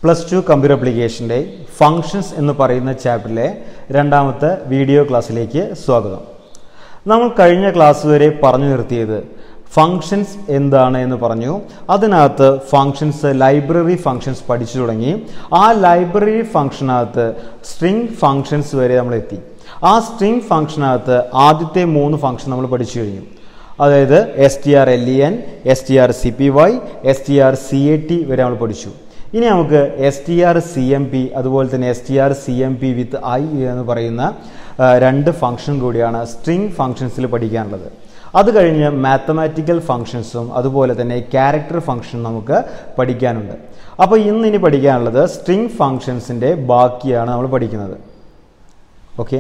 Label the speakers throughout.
Speaker 1: plus two computer അപ്ലിക്കേഷൻ്റെ functions എന്ന് പറയുന്ന ചാപ്റ്ററിലെ രണ്ടാമത്തെ വീഡിയോ ക്ലാസ്സിലേക്ക് സ്വാഗതം നമ്മൾ കഴിഞ്ഞ ക്ലാസ് വരെ പറഞ്ഞു നിർത്തിയത് ഫങ്ഷൻസ് എന്താണ് എന്ന് പറഞ്ഞു അതിനകത്ത് ഫങ്ഷൻസ് ലൈബ്രറി ഫങ്ഷൻസ് പഠിച്ചു തുടങ്ങി ആ ലൈബ്രറി ഫങ്ഷനകത്ത് സ്ട്രിങ് ഫങ്ഷൻസ് വരെ നമ്മൾ എത്തി ആ സ്ട്രിങ് ഫങ്ഷനകത്ത് ആദ്യത്തെ മൂന്ന് ഫങ്ഷൻ നമ്മൾ പഠിച്ചു കഴിഞ്ഞു അതായത് S T R L E N S T R C P Y S T R C A T വരെ നമ്മൾ പഠിച്ചു ഇനി നമുക്ക് S T R C M P അതുപോലെ തന്നെ S T R C M P with I എന്ന് പറയുന്ന ആ, രണ്ട് ഫംഗ്ഷൻ കൂടിയാണ് സ്ട്രിങ് ഫങ്ഷൻസിൽ പഠിക്കാനുള്ളത് അത് കഴിഞ്ഞ് മാത്തമാറ്റിക്കൽ ഫങ്ഷൻസും അതുപോലെ തന്നെ ക്യാരക്ടർ ഫങ്ഷൻ നമുക്ക് പഠിക്കാനുണ്ട് അപ്പോൾ ഇന്ന് ഇനി പഠിക്കാനുള്ളത് സ്ട്രിങ് ഫങ്ഷൻസിൻ്റെ ബാക്കിയാണ് നമ്മൾ പഠിക്കുന്നത് ഓക്കെ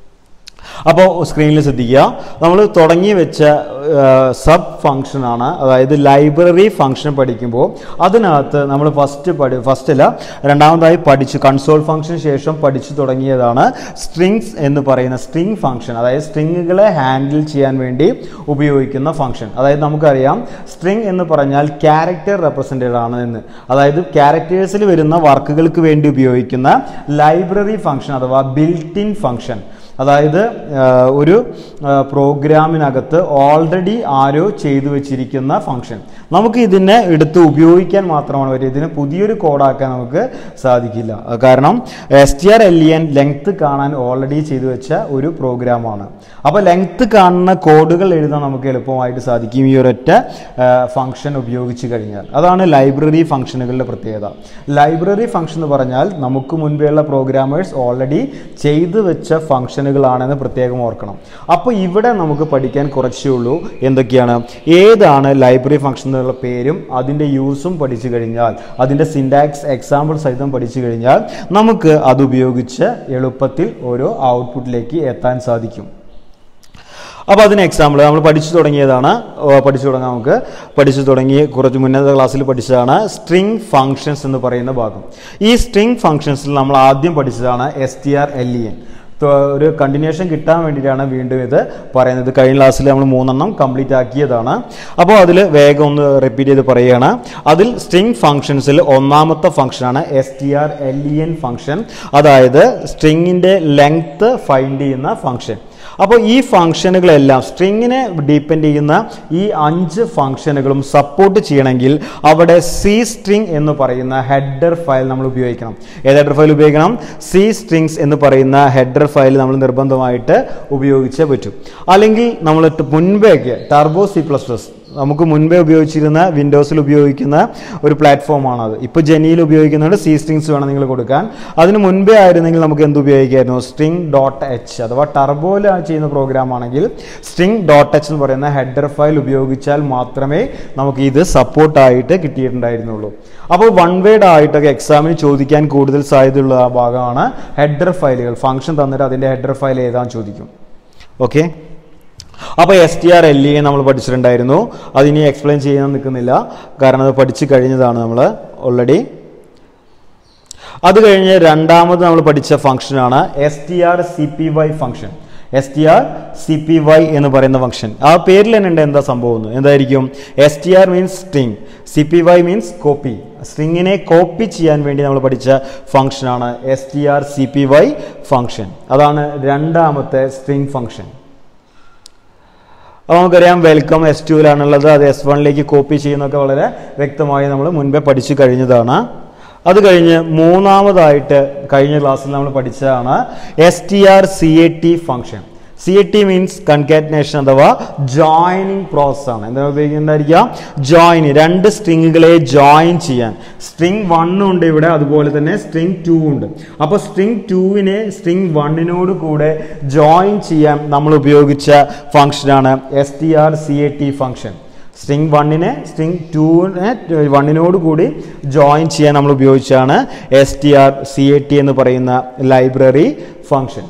Speaker 1: അപ്പോൾ സ്ക്രീനിൽ ശ്രദ്ധിക്കുക നമ്മൾ തുടങ്ങി വെച്ച സബ് ഫങ്ഷനാണ് അതായത് ലൈബ്രറി ഫങ്ഷൻ പഠിക്കുമ്പോൾ അതിനകത്ത് നമ്മൾ ഫസ്റ്റ് പഠി ഫസ്റ്റ് അല്ല രണ്ടാമതായി പഠിച്ചു കൺസോൾ ഫങ്ഷന് ശേഷം പഠിച്ചു തുടങ്ങിയതാണ് സ്ട്രിങ്സ് എന്ന് പറയുന്ന സ്ട്രിങ് ഫങ്ഷൻ അതായത് സ്ട്രിങ്ങുകളെ ഹാൻഡിൽ ചെയ്യാൻ വേണ്ടി ഉപയോഗിക്കുന്ന ഫങ്ഷൻ അതായത് നമുക്കറിയാം സ്ട്രിങ് എന്ന് പറഞ്ഞാൽ ക്യാരക്ടർ റെപ്രസെൻറ്റഡ് ആണ് എന്ന് അതായത് ക്യാരക്ടേഴ്സിൽ വരുന്ന വർക്കുകൾക്ക് വേണ്ടി ഉപയോഗിക്കുന്ന ലൈബ്രറി ഫങ്ഷൻ അഥവാ ബിൽറ്റ് ഇൻ ഫങ്ഷൻ അതായത് ആ, ഒരു ആ, പ്രോഗ്രാമിനകത്ത് ഓൾറെഡി ആരോ ചെയ്തു വെച്ചിരിക്കുന്ന ഫങ്ഷൻ നമുക്ക് ഇതിനെ എടുത്ത് ഉപയോഗിക്കാൻ മാത്രമാണ് വരിക ഇതിനെ പുതിയൊരു കോഡാക്കാൻ നമുക്ക് സാധിക്കില്ല ആ, കാരണം S T R L E N length കാണാൻ ഓൾറെഡി ചെയ്തു വെച്ച ഒരു പ്രോഗ്രാമാണ് അപ്പോൾ ലെങ്ത് കാണുന്ന കോഡുകൾ എഴുതാൻ നമുക്ക് എളുപ്പമായിട്ട് സാധിക്കും ഈ ഒരൊറ്റ ഫങ്ഷൻ ഉപയോഗിച്ച് കഴിഞ്ഞാൽ അതാണ് ലൈബ്രറി ഫങ്ഷനുകളുടെ പ്രത്യേകത ലൈബ്രറി ഫങ്ഷൻ എന്ന് പറഞ്ഞാൽ നമുക്ക് മുൻപേയുള്ള പ്രോഗ്രാമേഴ്സ് ഓൾറെഡി ചെയ്തു വെച്ച ഫങ്ഷനുകളാണെന്ന് പ്രത്യേകം ഓർക്കണം അപ്പോൾ ഇവിടെ നമുക്ക് പഠിക്കാൻ കുറച്ചേ ഉള്ളൂ എന്തൊക്കെയാണ് ഏതാണ് ലൈബ്രറി ഫങ്ഷൻ എന്നുള്ള പേരും അതിൻ്റെ യൂസും പഠിച്ചു കഴിഞ്ഞാൽ അതിൻ്റെ സിൻടാക്സ് എക്സാമ്പിൾ സഹിതം പഠിച്ചു കഴിഞ്ഞാൽ നമുക്ക് അത് ഉപയോഗിച്ച് എളുപ്പത്തിൽ ഓരോ ഔട്ട്പുട്ടിലേക്ക് എത്താൻ സാധിക്കും അപ്പോൾ അതിന് എക്സാമ്പിൾ നമ്മൾ പഠിച്ചു തുടങ്ങിയതാണ് ഓ, പഠിച്ചു തുടങ്ങാം നമുക്ക് പഠിച്ചു തുടങ്ങി കുറച്ച് മുന്നത്തെ ക്ലാസ്സിൽ പഠിച്ചതാണ് സ്ട്രിങ് ഫങ്ഷൻസ് എന്ന് പറയുന്ന ഭാഗം ഈ സ്ട്രിങ് ഫങ്ഷൻസിൽ നമ്മൾ ആദ്യം പഠിച്ചതാണ് S T R L E N ഒരു കണ്ടിന്യൂഷൻ കിട്ടാൻ വേണ്ടിയിട്ടാണ് വീണ്ടും ഇത് പറയുന്നത് കഴിഞ്ഞ ക്ലാസ്സിൽ നമ്മൾ മൂന്നെണ്ണം കംപ്ലീറ്റ് ആക്കിയതാണ് അപ്പോൾ അതിൽ വേഗം ഒന്ന് റിപ്പീറ്റ് ചെയ്ത് പറയുകയാണ് അതിൽ സ്ട്രിങ് ഫങ്ഷൻസിൽ ഒന്നാമത്തെ ഫംഗ്ഷനാണ് S T R L E N function അതായത് സ്ട്രിങ്ങിൻ്റെ ലെങ്ത് ഫൈൻഡ് ചെയ്യുന്ന ഫംഗ്ഷൻ അപ്പോൾ ഈ ഫംഗ്ഷനുകളെല്ലാം സ്ട്രിങ്ങിനെ ഡിപ്പെൻഡ് ചെയ്യുന്ന ഈ അഞ്ച് ഫംഗ്ഷനുകളും സപ്പോർട്ട് ചെയ്യണമെങ്കിൽ അവിടെ സി സ്ട്രിങ് എന്ന് പറയുന്ന ഹെഡർ ഫയൽ നമ്മൾ ഉപയോഗിക്കണം ഏത് ഹെഡർ ഫയൽ ഉപയോഗിക്കണം സി സ്ട്രിങ്സ് എന്ന് പറയുന്ന ഹെഡർ ഫയൽ നമ്മൾ നിർബന്ധമായിട്ട് ഉപയോഗിച്ചേ പറ്റൂ അല്ലെങ്കിൽ നമ്മൾ മുൻപേക്ക് ടർബോ സി പ്ലസ് പ്ലസ് നമുക്ക് മുൻപേ ഉപയോഗിച്ചിരുന്ന വിൻഡോസിൽ ഉപയോഗിക്കുന്ന ഒരു പ്ലാറ്റ്ഫോമാണ് അത് ഇപ്പോൾ ജെനിയിൽ ഉപയോഗിക്കുന്നുണ്ട് സി സ്ട്രിങ്സ് വേണം നിങ്ങൾ കൊടുക്കാൻ അതിന് മുൻപേ ആയിരുന്നെങ്കിൽ നമുക്ക് എന്ത് ഉപയോഗിക്കായിരുന്നു സ്ട്രിങ് ഡോട്ട് എച്ച് അഥവാ ടർബോയിൽ ചെയ്യുന്ന പ്രോഗ്രാം ആണെങ്കിൽ സ്ട്രിങ് ഡോട്ട് എച്ച് എന്ന് പറയുന്ന ഹെഡർ ഫയൽ ഉപയോഗിച്ചാൽ മാത്രമേ നമുക്ക് ഇത് സപ്പോർട്ടായിട്ട് കിട്ടിയിട്ടുണ്ടായിരുന്നുള്ളൂ അപ്പോൾ വൺ വേഡ് ആയിട്ടൊക്കെ എക്സാമിന് ചോദിക്കാൻ കൂടുതൽ സാധ്യതയുള്ള ആ ഭാഗമാണ് ഹെഡർ ഫയലുകൾ ഫംഗ്ഷൻ തന്നിട്ട് അതിൻ്റെ ഹെഡർ ഫയൽ ഏതാന്ന് ചോദിക്കും ഓക്കെ അപ്പോൾ S T R L E നമ്മൾ പഠിച്ചിട്ടുണ്ടായിരുന്നു അതിനി എക്സ്പ്ലെയിൻ ചെയ്യാൻ നിൽക്കുന്നില്ല കാരണം അത് പഠിച്ചു കഴിഞ്ഞതാണ് നമ്മൾ ഓൾറെഡി അത് കഴിഞ്ഞ് രണ്ടാമത് നമ്മൾ പഠിച്ച ഫംഗ്ഷനാണ് S T R C P Y function S T R C P Y എന്ന് പറയുന്ന ഫംഗ്ഷൻ ആ പേരിൽ തന്നെ ഉണ്ട് എന്താ സംഭവം എന്ന് എന്തായിരിക്കും S T R means string C P Y means copy സ്ട്രിങ്ങിനെ കോപ്പി ചെയ്യാൻ വേണ്ടി നമ്മൾ പഠിച്ച ഫംഗ്ഷനാണ് S T R C P Y function അതാണ് രണ്ടാമത്തെ സ്ട്രിങ് ഫംഗ്ഷൻ അപ്പോൾ നമുക്കറിയാം വെൽക്കം എസ് ടുവിലാണുള്ളത് അത് എസ് വണ്ണിലേക്ക് കോപ്പി ചെയ്യുന്നതൊക്കെ വളരെ വ്യക്തമായി നമ്മൾ മുൻപേ പഠിച്ചു കഴിഞ്ഞതാണ് അത് കഴിഞ്ഞ് മൂന്നാമതായിട്ട് കഴിഞ്ഞ ക്ലാസ്സിൽ നമ്മൾ പഠിച്ചതാണ് S T R C A T function C A T means concatenation അഥവാ ജോയിനിങ് പ്രോസസ് ആണ് എന്താ ഉപയോഗിക്കേണ്ടായിരിക്കുക ജോയിൻ രണ്ട് സ്ട്രിങ്ങുകളെ ജോയിൻ ചെയ്യാൻ സ്ട്രിങ് വണ്ണും ഉണ്ട് ഇവിടെ അതുപോലെ തന്നെ സ്ട്രിങ് ടു ഉണ്ട് അപ്പോൾ സ്ട്രിങ് ടുവിനെ സ്ട്രിങ് വണ്ണിനോട് കൂടെ ജോയിൻ ചെയ്യാൻ നമ്മൾ ഉപയോഗിച്ച ഫംഗ്ഷനാണ് S T R C A T function string വണ്ണിനെ സ്ട്രിങ് ടുവിനെ വണ്ണിനോട് കൂടി ജോയിൻ ചെയ്യാൻ നമ്മൾ ഉപയോഗിച്ചാണ് S T R C A T എന്ന് പറയുന്ന ലൈബ്രറി ഫംഗ്ഷൻ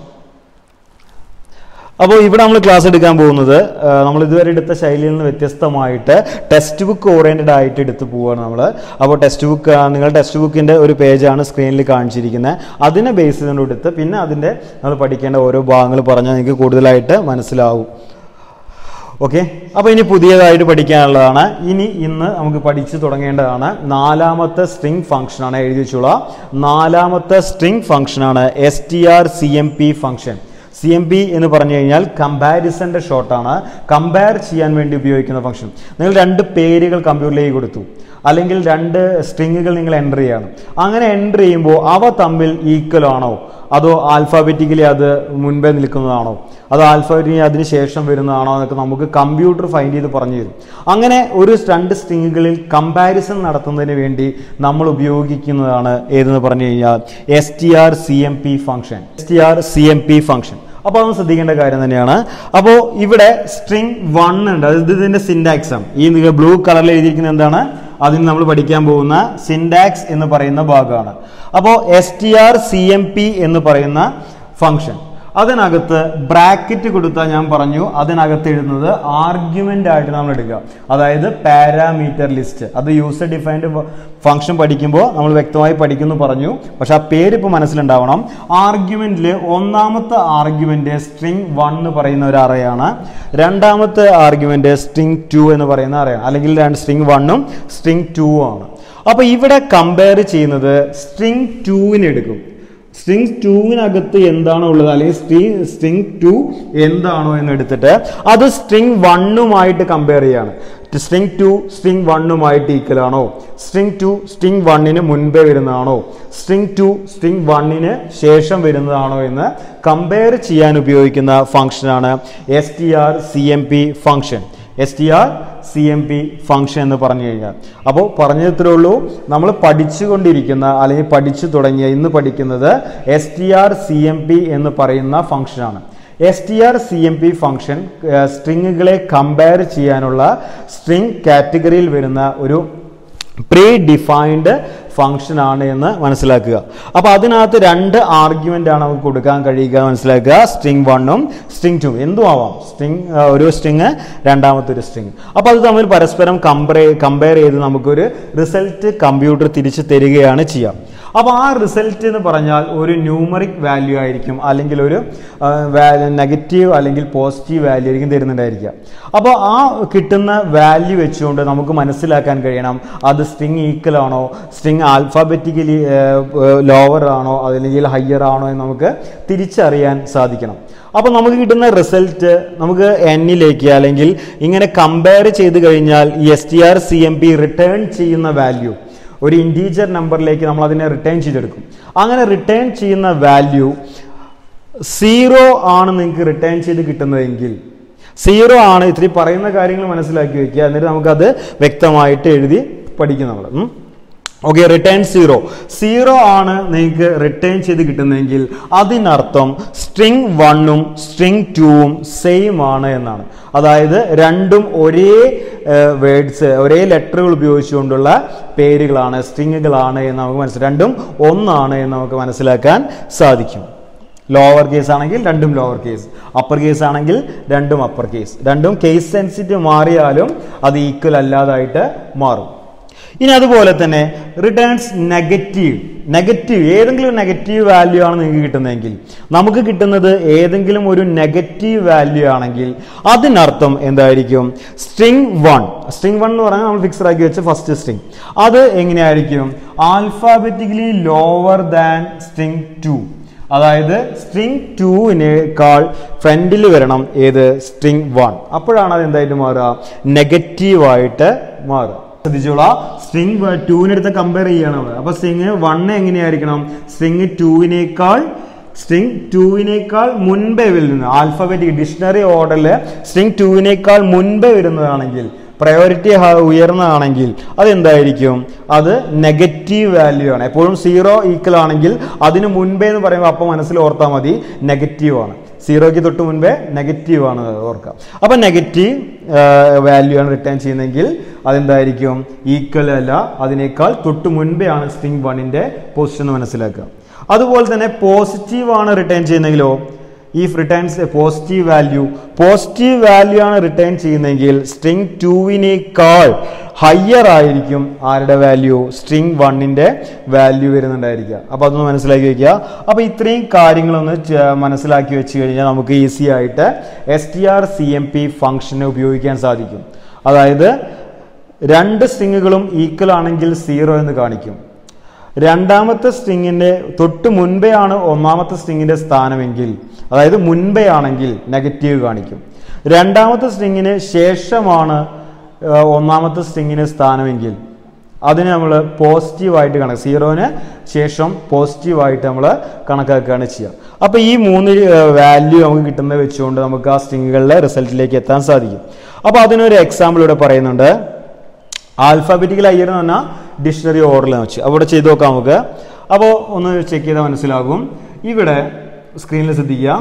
Speaker 1: അപ്പോൾ ഇവിടെ നമ്മൾ ക്ലാസ് എടുക്കാൻ പോകുന്നത് ആ, നമ്മൾ ഇതുവരെ എടുത്ത ശൈലിയിൽ നിന്ന് വ്യത്യസ്തമായിട്ട് ടെക്സ്റ്റ് ബുക്ക് ഓറിയൻറ്റഡ് ആയിട്ട് എടുത്ത് പോവുകയാണ് നമ്മൾ അപ്പോൾ ടെക്സ്റ്റ് ബുക്ക് നിങ്ങൾ ടെക്സ്റ്റ് ബുക്കിൻ്റെ ഒരു പേജാണ് സ്ക്രീനിൽ കാണിച്ചിരിക്കുന്നത് അതിനെ ബേസ് ചെയ്തുകൊണ്ട് എടുത്ത് പിന്നെ അതിൻ്റെ നമ്മൾ പഠിക്കേണ്ട ഓരോ ഭാഗങ്ങൾ പറഞ്ഞാൽ നിങ്ങൾക്ക് കൂടുതലായിട്ട് മനസ്സിലാവും ഓക്കെ അപ്പോൾ ഇനി പുതിയതായിട്ട് പഠിക്കാനുള്ളതാണ് ഇനി ഇന്ന് നമുക്ക് പഠിച്ചു തുടങ്ങേണ്ടതാണ് നാലാമത്തെ സ്ട്രിംഗ് ഫംഗ്ഷനാണ് എഴുതി വെച്ചോളാം നാലാമത്തെ സ്ട്രിംഗ് ഫംഗ്ഷനാണ് S T R C M P function C M P എന്ന് പറഞ്ഞു കഴിഞ്ഞാൽ കമ്പാരിസന്റെ ഷോർട്ടാണ് കമ്പയർ ചെയ്യാൻ വേണ്ടി ഉപയോഗിക്കുന്ന ഫംഗ്ഷൻ നിങ്ങൾ രണ്ട് പേരുകൾ കമ്പ്യൂട്ടറിലേക്ക് കൊടുത്തു അല്ലെങ്കിൽ രണ്ട് സ്ട്രിങ്ങുകൾ നിങ്ങൾ എൻ്റർ ചെയ്യണം അങ്ങനെ എൻ്റർ ചെയ്യുമ്പോൾ അവ തമ്മിൽ ഈക്വൽ ആണോ അതോ ആൽഫാബറ്റിക്കലി അത് മുൻപേ നിൽക്കുന്നതാണോ അതോ ആൽഫാബറ്റിക്കലി അതിന് ശേഷം വരുന്നതാണോ എന്നൊക്കെ നമുക്ക് കമ്പ്യൂട്ടർ ഫൈൻഡ് ചെയ്ത് പറഞ്ഞു തരും അങ്ങനെ ഒരു രണ്ട് സ്ട്രിങ്ങുകളിൽ കമ്പാരിസൺ നടത്തുന്നതിന് വേണ്ടി നമ്മൾ ഉപയോഗിക്കുന്നതാണ് ഏതെന്ന് പറഞ്ഞു കഴിഞ്ഞാൽ S T R C M P function S T R C M P function അപ്പോൾ അതൊന്ന് ശ്രദ്ധിക്കേണ്ട കാര്യം തന്നെയാണ് അപ്പോൾ ഇവിടെ സ്ട്രിങ് വൺ ഉണ്ട് അത് ഇതിന്റെ സിൻഡാക്സാണ് ഈ ബ്ലൂ കളറിൽ എഴുതിയിരിക്കുന്നത് എന്താണ് അതിന് നമ്മൾ പഠിക്കാൻ പോകുന്ന സിൻഡാക്സ് എന്ന് പറയുന്ന ഭാഗമാണ് അപ്പോൾ S T R C M P എന്ന് പറയുന്ന ഫംഗ്ഷൻ അതിനകത്ത് ബ്രാക്കറ്റ് കൊടുത്താൽ ഞാൻ പറഞ്ഞു അതിനകത്ത് എഴുതുന്നത് ആർഗ്യുമെന്റ് ആയിട്ട് നമ്മൾ എടുക്കുക അതായത് പാരാമീറ്റർ ലിസ്റ്റ് അത് യൂസർ ഡിഫൈൻഡ് ഫംഗ്ഷൻ പഠിക്കുമ്പോൾ നമ്മൾ വ്യക്തമായി പഠിക്കുന്നു പറഞ്ഞു പക്ഷെ ആ പേര് ഇപ്പോൾ മനസ്സിലുണ്ടാവണം ആർഗ്യുമെന്റിൽ ഒന്നാമത്തെ ആർഗ്യുമെന്റ് സ്ട്രിങ് വൺ എന്ന് പറയുന്ന ഒരു അറയാണ് രണ്ടാമത്തെ ആർഗ്യുമെന്റ് സ്ട്രിങ് ടു എന്ന് പറയുന്ന അറയാണ് അല്ലെങ്കിൽ രണ്ട് സ്ട്രിങ് വണ്ണും സ്ട്രിങ് ടു ആണ് അപ്പോൾ ഇവിടെ കമ്പയർ ചെയ്യുന്നത് സ്ട്രിങ് ടുവിന് എടുക്കും സ്ട്രിങ് ടുവിനകത്ത് എന്താണോ ഉള്ളത് അല്ലെങ്കിൽ സ്ട്രിങ് സ്ട്രിങ് ടു എന്താണോ എന്ന് എടുത്തിട്ട് അത് സ്ട്രിങ് വണ്ണുമായിട്ട് കമ്പയർ ചെയ്യാണ് സ്ട്രിങ് ടു സ്ട്രിങ് വണ്ണുമായിട്ട് ഈക്വൽ ആണോ സ്ട്രിങ് ടു സ്ട്രിങ് വണ്ണിന് മുൻപേ വരുന്നതാണോ സ്ട്രിങ് ടു സ്ട്രിങ് വണ്ണിന് ശേഷം വരുന്നതാണോ എന്ന് കമ്പയർ ചെയ്യാൻ ഉപയോഗിക്കുന്ന ഫംഗ്ഷനാണ് S T R C M P function S T R C M P function എന്ന് പറഞ്ഞു കഴിഞ്ഞാൽ അപ്പോൾ പറഞ്ഞത്രേ ഉള്ളൂ നമ്മൾ പഠിച്ചുകൊണ്ടിരിക്കുന്ന അല്ലെങ്കിൽ പഠിച്ചു തുടങ്ങിയ ഇന്ന് പഠിക്കുന്നത് S T R C M P എന്ന് പറയുന്ന ഫംഗ്ഷനാണ് S T R C M P function സ്ട്രിങ്ങുകളെ കമ്പയർ ചെയ്യാനുള്ള സ്ട്രിങ് കാറ്റഗറിയിൽ വരുന്ന ഒരു പ്രീ ഡിഫൈൻഡ് ഫംഗ്ഷൻ ആണ് എന്ന് മനസ്സിലാക്കുക അപ്പോൾ അതിനകത്ത് രണ്ട് ആർഗ്യുമെന്റ് ആണ് നമുക്ക് കൊടുക്കാൻ കഴിയുക മനസ്സിലാക്കുക സ്ട്രിങ് വണ്ണും സ്ട്രിങ് ടു എന്തും ആവാം സ്ട്രിങ് ഒരു സ്ട്രിങ് രണ്ടാമത്തെ ഒരു സ്ട്രിങ് അപ്പോൾ അത് തമ്മിൽ പരസ്പരം കമ്പയർ കമ്പയർ ചെയ്ത് നമുക്കൊരു റിസൾട്ട് കമ്പ്യൂട്ടർ തിരിച്ചു തരികയാണ് ചെയ്യുക അപ്പോൾ ആ റിസൾട്ട് എന്ന് പറഞ്ഞാൽ ഒരു ന്യൂമറിക് വാല്യൂ ആയിരിക്കും അല്ലെങ്കിൽ ഒരു നെഗറ്റീവ് അല്ലെങ്കിൽ പോസിറ്റീവ് വാല്യൂ ആയിരിക്കും തരുന്നുണ്ടായിരിക്കുക അപ്പോൾ ആ കിട്ടുന്ന വാല്യൂ വെച്ചുകൊണ്ട് നമുക്ക് മനസ്സിലാക്കാൻ കഴിയണം അത് സ്ട്രിങ് ഈക്വൽ ആണോ സ്ട്രിങ് ആൽഫാബറ്റിക്കലി ലോവർ ആണോ അല്ലെങ്കിൽ ഹയർ ആണോ എന്ന് നമുക്ക് തിരിച്ചറിയാൻ സാധിക്കണം അപ്പോൾ നമുക്ക് കിട്ടുന്ന റിസൾട്ട് നമുക്ക് എന്നിലേക്ക് അല്ലെങ്കിൽ ഇങ്ങനെ കമ്പയർ ചെയ്ത് കഴിഞ്ഞാൽ ഈ S T R C M P return ചെയ്യുന്ന വാല്യൂ ഒരു ഇൻറ്റീജർ നമ്പറിലേക്ക് നമ്മൾ അതിനെ റിട്ടേൺ ചെയ്തെടുക്കും അങ്ങനെ റിട്ടേൺ ചെയ്യുന്ന വാല്യൂ സീറോ ആണ് നിങ്ങൾക്ക് റിട്ടേൺ ചെയ്ത് കിട്ടുന്നതെങ്കിൽ സീറോ ആണ് ഇത്തിരി പറയുന്ന കാര്യങ്ങൾ മനസ്സിലാക്കി വെക്കുക എന്നിട്ട് നമുക്കത് വ്യക്തമായിട്ട് എഴുതി പഠിക്കും നമ്മൾ ഓക്കെ റിട്ടേൺ സീറോ സീറോ ആണ് നിങ്ങൾക്ക് റിട്ടേൺ ചെയ്ത് കിട്ടുന്നതെങ്കിൽ അതിനർത്ഥം സ്ട്രിങ് വണ്ണും സ്ട്രിങ് ടൂവും സെയിം ആണ് എന്നാണ് അതായത് രണ്ടും ഒരേ വേർഡ്സ് ഒരേ ലെറ്ററുകൾ ഉപയോഗിച്ചുകൊണ്ടുള്ള പേരുകളാണ് സ്ട്രിങ്ങുകളാണ് എന്ന് നമുക്ക് മനസ്സിലാക്കാം രണ്ടും ഒന്നാണ് എന്ന് നമുക്ക് മനസ്സിലാക്കാൻ സാധിക്കും ലോവർ കേസ് ആണെങ്കിൽ രണ്ടും ലോവർ കേസ് അപ്പർ കേസ് ആണെങ്കിൽ രണ്ടും അപ്പർ കേസ് രണ്ടും കേസ് സെൻസിറ്റീവ് മാറിയാലും അത് ഈക്വൽ അല്ലാതായിട്ട് മാറും ഇനി അതുപോലെ തന്നെ റിട്ടേൺസ് നെഗറ്റീവ് നെഗറ്റീവ് ഏതെങ്കിലും നെഗറ്റീവ് വാല്യൂ ആണ് നിങ്ങൾക്ക് കിട്ടുന്നതെങ്കിൽ നമുക്ക് കിട്ടുന്നത് ഏതെങ്കിലും ഒരു നെഗറ്റീവ് വാല്യൂ ആണെങ്കിൽ അതിനർത്ഥം എന്തായിരിക്കും സ്ട്രിങ് വൺ സ്ട്രിങ് വൺ എന്ന് പറഞ്ഞാൽ നമ്മൾ ഫിക്സഡ് ആക്കി വെച്ച ഫസ്റ്റ് സ്ട്രിങ് അത് എങ്ങനെയായിരിക്കും alphabetically lower than string two അതായത് സ്ട്രിങ് ടുവിനേക്കാൾ ഫ്രണ്ടിൽ വരണം ഏത് സ്ട്രിങ് വൺ അപ്പോഴാണ് അത് എന്തായിട്ട് മാറുക നെഗറ്റീവായിട്ട് മാറുക ശ്രദ്ധിച്ചോളാം സ്ട്രിങ് ടുവിനടുത്ത് കമ്പയർ ചെയ്യണം അവിടെ അപ്പൊ സ്ട്രിങ് വണ്ണ് എങ്ങനെയായിരിക്കണം സ്ട്രിങ് ടുവിനേക്കാൾ സ്ട്രിങ് ടുവിനേക്കാൾ മുൻപേ വരുന്നത് ആൽഫബറ്റിക് ഡിക്ഷണറി ഓർഡറിൽ സ്ട്രിങ് ടുവിനേക്കാൾ മുൻപേ വരുന്നതാണെങ്കിൽ പ്രയോറിറ്റി ഉയർന്നതാണെങ്കിൽ അതെന്തായിരിക്കും അത് നെഗറ്റീവ് വാല്യൂ ആണ് എപ്പോഴും സീറോ ഈക്വൽ ആണെങ്കിൽ അതിന് മുൻപേ എന്ന് പറയുമ്പോൾ അപ്പം മനസ്സിൽ ഓർത്താൽ മതി നെഗറ്റീവ് ആണ് സീറോയ്ക്ക് തൊട്ട് മുൻപേ നെഗറ്റീവ് ആണ് ഓർക്കുക അപ്പം നെഗറ്റീവ് വാല്യൂ ആണ് റിട്ടേൺ ചെയ്യുന്നതെങ്കിൽ അതെന്തായിരിക്കും ഈക്വൽ അല്ല അതിനേക്കാൾ തൊട്ട് മുൻപേ ആണ് സ്ട്രിങ് വണ്ണിന്റെ പൊസിഷൻ എന്ന് മനസ്സിലാക്കുക അതുപോലെ തന്നെ പോസിറ്റീവ് ആണ് റിട്ടേൺ ചെയ്യുന്നെങ്കിലോ if returns a positive value positive value ആണ് റിട്ടേൺ ചെയ്യുന്നതെങ്കിൽ സ്ട്രിങ് ടുവിനേക്കാൾ ഹയർ ആയിരിക്കും ആരുടെ വാല്യൂ സ്ട്രിങ് വണ്ണിന്റെ വാല്യൂ വരുന്നുണ്ടായിരിക്കുക അപ്പോൾ അതൊന്ന് മനസ്സിലാക്കി വെക്കുക അപ്പോൾ ഇത്രയും കാര്യങ്ങളൊന്ന് ച- മനസ്സിലാക്കി വെച്ച് കഴിഞ്ഞാൽ നമുക്ക് ഈസി ആയിട്ട് S T R C M P ഫംഗ്ഷനെ ഉപയോഗിക്കാൻ സാധിക്കും അതായത് രണ്ട് സ്ട്രിങ്ങുകളും ഈക്വൽ ആണെങ്കിൽ സീറോ എന്ന് കാണിക്കും രണ്ടാമത്തെ സ്ട്രിങ്ങിന്റെ തൊട്ട് മുൻപേ ആണ് ഒന്നാമത്തെ സ്ട്രിങ്ങിന്റെ സ്ഥാനമെങ്കിൽ അതായത് മുൻപേ ആണെങ്കിൽ നെഗറ്റീവ് കാണിക്കും രണ്ടാമത്തെ സ്ട്രിങ്ങിന് ശേഷമാണ് ആ, ഒന്നാമത്തെ സ്ട്രിങ്ങിന് സ്ഥാനമെങ്കിൽ അതിന് നമ്മൾ പോസിറ്റീവായിട്ട് കണക്ക് സീറോന് ശേഷം പോസിറ്റീവായിട്ട് നമ്മൾ കണക്കാക്കുകയാണ് ചെയ്യുക അപ്പോൾ ഈ മൂന്ന് വാല്യൂ നമുക്ക് കിട്ടുന്നത് വെച്ചുകൊണ്ട് നമുക്ക് ആ സ്ട്രിങ്ങുകളിലെ റിസൾട്ടിലേക്ക് എത്താൻ സാധിക്കും അപ്പോൾ അതിനൊരു എക്സാമ്പിൾ ഇവിടെ പറയുന്നുണ്ട് ആൽഫാബറ്റിക്കൽ അയ്യർ എന്ന് പറഞ്ഞാൽ ഡിക്ഷണറി ഓർഡറിൽ വെച്ച് അവിടെ ചെയ്ത് നോക്കാം നമുക്ക് അപ്പോൾ ഒന്ന് ചെക്ക് ചെയ്താൽ മനസ്സിലാകും ഇവിടെ സ്ക്രീനിൽ ശ്രദ്ധിക്കുക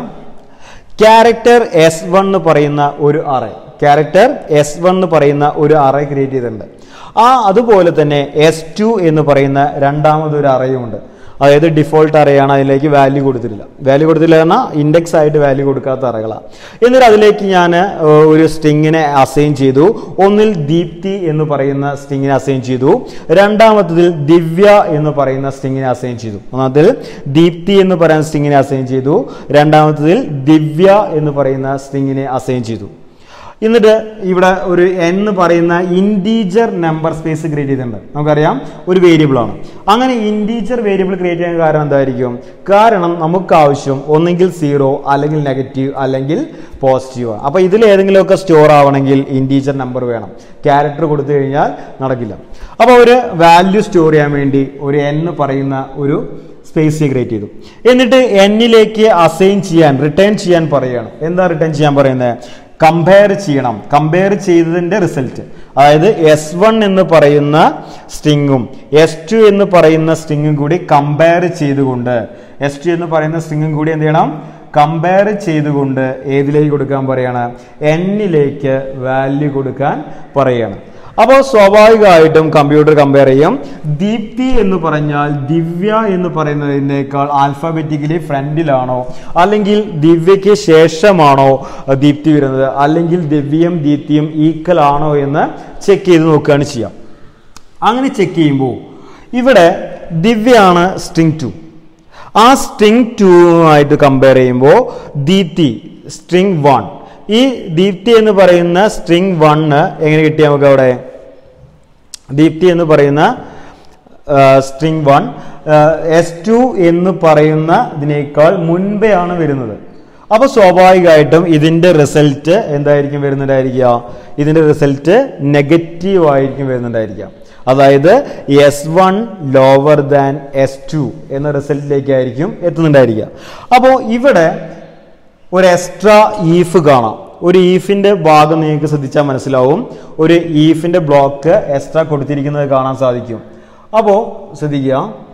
Speaker 1: ക്യാരക്ടർ എസ് വൺ എന്ന് പറയുന്ന ഒരു അറേ ക്യാരക്ടർ എസ് വൺ എന്ന് പറയുന്ന ഒരു അറേ ക്രിയേറ്റ് ചെയ്തിട്ടുണ്ട് ആ അതുപോലെ തന്നെ എസ് ടു എന്ന് പറയുന്ന രണ്ടാമതൊരു അറയുമുണ്ട് അതായത് ഡിഫോൾട്ട് അറയാണ് അതിലേക്ക് വാല്യൂ കൊടുത്തിട്ടില്ല വാല്യൂ കൊടുത്തില്ല എന്നാൽ ഇൻഡെക്സ് ആയിട്ട് വാല്യൂ കൊടുക്കാത്ത അറകളാണ് എന്നിട്ട് അതിലേക്ക് ഞാൻ ഒരു സ്ട്രിങ്ങിനെ അസൈൻ ചെയ്തു ഒന്നിൽ ദീപ്തി എന്ന് പറയുന്ന സ്ട്രിങ്ങിനെ അസൈൻ ചെയ്തു രണ്ടാമത്തതിൽ ദിവ്യ എന്ന് പറയുന്ന സ്ട്രിങ്ങിനെ അസൈൻ ചെയ്തു ഒന്നാമത്തിൽ ദീപ്തി എന്ന് പറയുന്ന സ്ട്രിങ്ങിനെ അസൈൻ ചെയ്തു രണ്ടാമത്തതിൽ ദിവ്യ എന്ന് പറയുന്ന സ്ട്രിങ്ങിനെ അസൈൻ ചെയ്തു എന്നിട്ട് ഇവിടെ ഒരു n എന്ന് പറയുന്ന ഇൻറ്റീജർ നമ്പർ സ്പേസ് ക്രിയേറ്റ് ചെയ്തിട്ടുണ്ട് നമുക്കറിയാം ഒരു വേരിയബിൾ ആണ് അങ്ങനെ ഇൻറ്റീജർ വേരിയബിൾ ക്രിയേറ്റ് ചെയ്യാൻ കാരണം എന്തായിരിക്കും കാരണം നമുക്ക് ആവശ്യം ഒന്നെങ്കിൽ സീറോ അല്ലെങ്കിൽ നെഗറ്റീവ് അല്ലെങ്കിൽ പോസിറ്റീവ് ആണ് അപ്പോൾ ഇതിൽ ഏതെങ്കിലുമൊക്കെ സ്റ്റോർ ആവണമെങ്കിൽ ഇൻറ്റീജർ നമ്പർ വേണം ക്യാരക്ടർ കൊടുത്തു കഴിഞ്ഞാൽ നടക്കില്ല അപ്പോൾ ഒരു വാല്യൂ സ്റ്റോർ ചെയ്യാൻ വേണ്ടി ഒരു n പറയുന്ന ഒരു സ്പേസ് ക്രിയേറ്റ് ചെയ്തു എന്നിട്ട് എന്നിലേക്ക് അസൈൻ ചെയ്യാൻ റിട്ടേൺ ചെയ്യാൻ പറയുകയാണ് എന്താ റിട്ടേൺ ചെയ്യാൻ പറയുന്നത് കമ്പയർ ചെയ്യണം കമ്പയർ ചെയ്തതിന്റെ റിസൾട്ട് അതായത് എസ് വൺ എന്ന് പറയുന്ന സ്ട്രിങ്ങും എസ് ടു എന്ന് പറയുന്ന സ്ട്രിങ്ങും കൂടി കമ്പയർ ചെയ്തുകൊണ്ട് എസ് ടു എന്ന് പറയുന്ന സ്ട്രിങ്ങും കൂടി എന്ത് ചെയ്യണം കമ്പയർ ചെയ്തുകൊണ്ട് ഏതിലേക്ക് കൊടുക്കാൻ പറയാണ് എന്നിലേക്ക് വാല്യൂ കൊടുക്കാൻ പറയാണ് അപ്പോൾ സ്വാഭാവികമായിട്ടും കമ്പ്യൂട്ടർ കമ്പയർ ചെയ്യും ദീപ്തി എന്ന് പറഞ്ഞാൽ ദിവ്യ എന്ന് പറയുന്നതിനേക്കാൾ ആൽഫാബറ്റിക്കലി ഫ്രണ്ടിലാണോ അല്ലെങ്കിൽ ദിവ്യയ്ക്ക് ശേഷമാണോ അഹ് ദീപ്തി വരുന്നത് അല്ലെങ്കിൽ ദിവ്യയും ദീപ്തിയും ഈക്വൽ ആണോ എന്ന് ചെക്ക് ചെയ്ത് നോക്കുകയാണ് ചെയ്യാം അങ്ങനെ ചെക്ക് ചെയ്യുമ്പോൾ ഇവിടെ ദിവ്യയാണ് സ്ട്രിങ് ടു ആ സ്ട്രിങ് ടു ആയിട്ട് കമ്പയർ ചെയ്യുമ്പോൾ ദീപ്തി സ്ട്രിങ് വൺ ഈ ദീപ്തി എന്ന് പറയുന്ന സ്ട്രിങ് വണ്ണ് എങ്ങനെ കിട്ടി നമുക്ക് അവിടെ ദീപ്തി എന്ന് പറയുന്ന സ്ട്രിങ് വൺ എസ് ടു എന്ന് പറയുന്ന ഇതിനേക്കാൾ മുൻപേ ആണ് വരുന്നത് അപ്പോൾ സ്വാഭാവികമായിട്ടും ഇതിന്റെ റിസൾട്ട് എന്തായിരിക്കും വരുന്നുണ്ടായിരിക്കുക ഇതിന്റെ റിസൾട്ട് നെഗറ്റീവ് ആയിരിക്കും വരുന്നുണ്ടായിരിക്കുക അതായത് S one lower than S two എന്ന റിസൾട്ടിലേക്കായിരിക്കും എത്തുന്നുണ്ടായിരിക്കുക അപ്പോൾ ഇവിടെ ഒരു എക്സ്ട്രാ ഈഫ് കാണാം ഒരു ഈഫിന്റെ ഭാഗം നിങ്ങൾക്ക് ശ്രദ്ധിച്ചാൽ മനസ്സിലാവും ഒരു ഈഫിന്റെ ബ്ലോക്ക് എക്സ്ട്രാ കൊടുത്തിരിക്കുന്നത് കാണാൻ സാധിക്കും അപ്പോൾ ശ്രദ്ധിക്കുക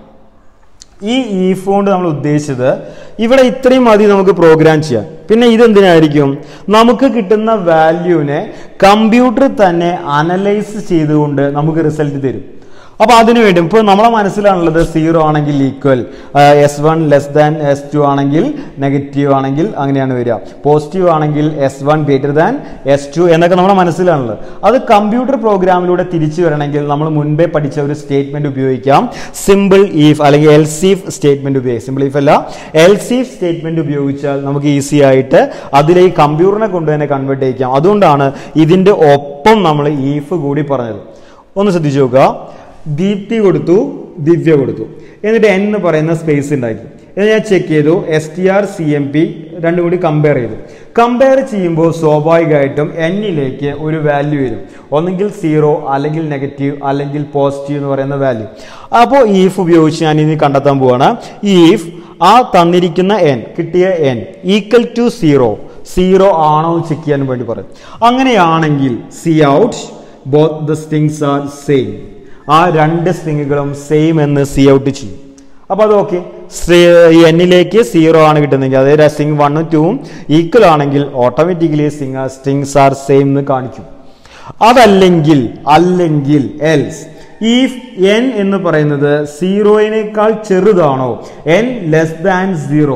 Speaker 1: ഈ ഈഫ് കൊണ്ട് നമ്മൾ ഉദ്ദേശിച്ചത് ഇവിടെ ഇത്രയും മതി നമുക്ക് പ്രോഗ്രാം ചെയ്യാൻ പിന്നെ ഇതെന്തിനായിരിക്കും നമുക്ക് കിട്ടുന്ന വാല്യൂവിനെ കമ്പ്യൂട്ടർ തന്നെ അനലൈസ് ചെയ്തുകൊണ്ട് നമുക്ക് റിസൾട്ട് തരും അപ്പൊ അതിനു വേണ്ടി ഇപ്പോൾ നമ്മളെ മനസ്സിലാണുള്ളത് സീറോ ആണെങ്കിൽ equal S one less than S two ആണെങ്കിൽ നെഗറ്റീവ് ആണെങ്കിൽ അങ്ങനെയാണ് വരിക പോസിറ്റീവ് ആണെങ്കിൽ S one greater than S two എന്നൊക്കെ നമ്മുടെ മനസ്സിലാണുള്ളത് അത് കമ്പ്യൂട്ടർ പ്രോഗ്രാമിലൂടെ തിരിച്ചു വരണമെങ്കിൽ നമ്മൾ മുൻപേ പഠിച്ച ഒരു സ്റ്റേറ്റ്മെന്റ് ഉപയോഗിക്കാം സിമ്പിൾ ഈഫ് അല്ലെങ്കിൽ എൽ സീഫ് സ്റ്റേറ്റ്മെന്റ് ഉപയോഗിക്കാം സിമ്പിൾ ഈഫ് അല്ല എൽ സീഫ് സ്റ്റേറ്റ്മെന്റ് ഉപയോഗിച്ചാൽ നമുക്ക് ഈസി ആയിട്ട് അതിലേക്ക് കമ്പ്യൂട്ടറിനെ കൊണ്ട് തന്നെ കൺവേർട്ട് ചെയ്യിക്കാം അതുകൊണ്ടാണ് ഇതിന്റെ ഒപ്പം നമ്മൾ ഈഫ് കൂടി പറഞ്ഞത് ഒന്ന് ശ്രദ്ധിച്ചു നോക്കുക ദീപ്തി കൊടുത്തു ദിവ്യ കൊടുത്തു എന്നിട്ട് എൻ എന്ന് പറയുന്ന സ്പേസ് ഉണ്ടാക്കി ഇത് ഞാൻ ചെക്ക് ചെയ്തു S T R C M P രണ്ടും കൂടി കമ്പയർ ചെയ്തു കമ്പയർ ചെയ്യുമ്പോൾ സ്വാഭാവികമായിട്ടും എന്നിലേക്ക് ഒരു വാല്യൂ വരും ഒന്നെങ്കിൽ സീറോ അല്ലെങ്കിൽ നെഗറ്റീവ് അല്ലെങ്കിൽ പോസിറ്റീവ് എന്ന് പറയുന്ന വാല്യൂ അപ്പോൾ ഈഫ് ഉപയോഗിച്ച് ഞാൻ ഇനി കണ്ടെത്താൻ പോവാണ് ഈഫ് ആ തന്നിരിക്കുന്ന എൻ കിട്ടിയ N equal to zero zero ആണോ എന്ന് ചെക്ക് ചെയ്യാൻ വേണ്ടി പറയും അങ്ങനെയാണെങ്കിൽ C out both the strings are same ആ രണ്ട് സ്ട്രിങ്ങുകളും സെയിം എന്ന് സി ഔട്ട് ചെയ്യും അപ്പോൾ അത് ഓക്കെ ഈ എന്നിലേക്ക് സീറോ ആണ് കിട്ടുന്നതെങ്കിൽ അതായത് സ്ട്രിങ് വണ്ണും ടൂവും ഈക്വൽ ആണെങ്കിൽ automatically string strings are same എന്ന് കാണിക്കും അതല്ലെങ്കിൽ അല്ലെങ്കിൽ എൽസ് ഈ എൻ എന്ന് പറയുന്നത് സീറോയിനേക്കാൾ ചെറുതാണോ എൻ ലെസ് ദാൻ സീറോ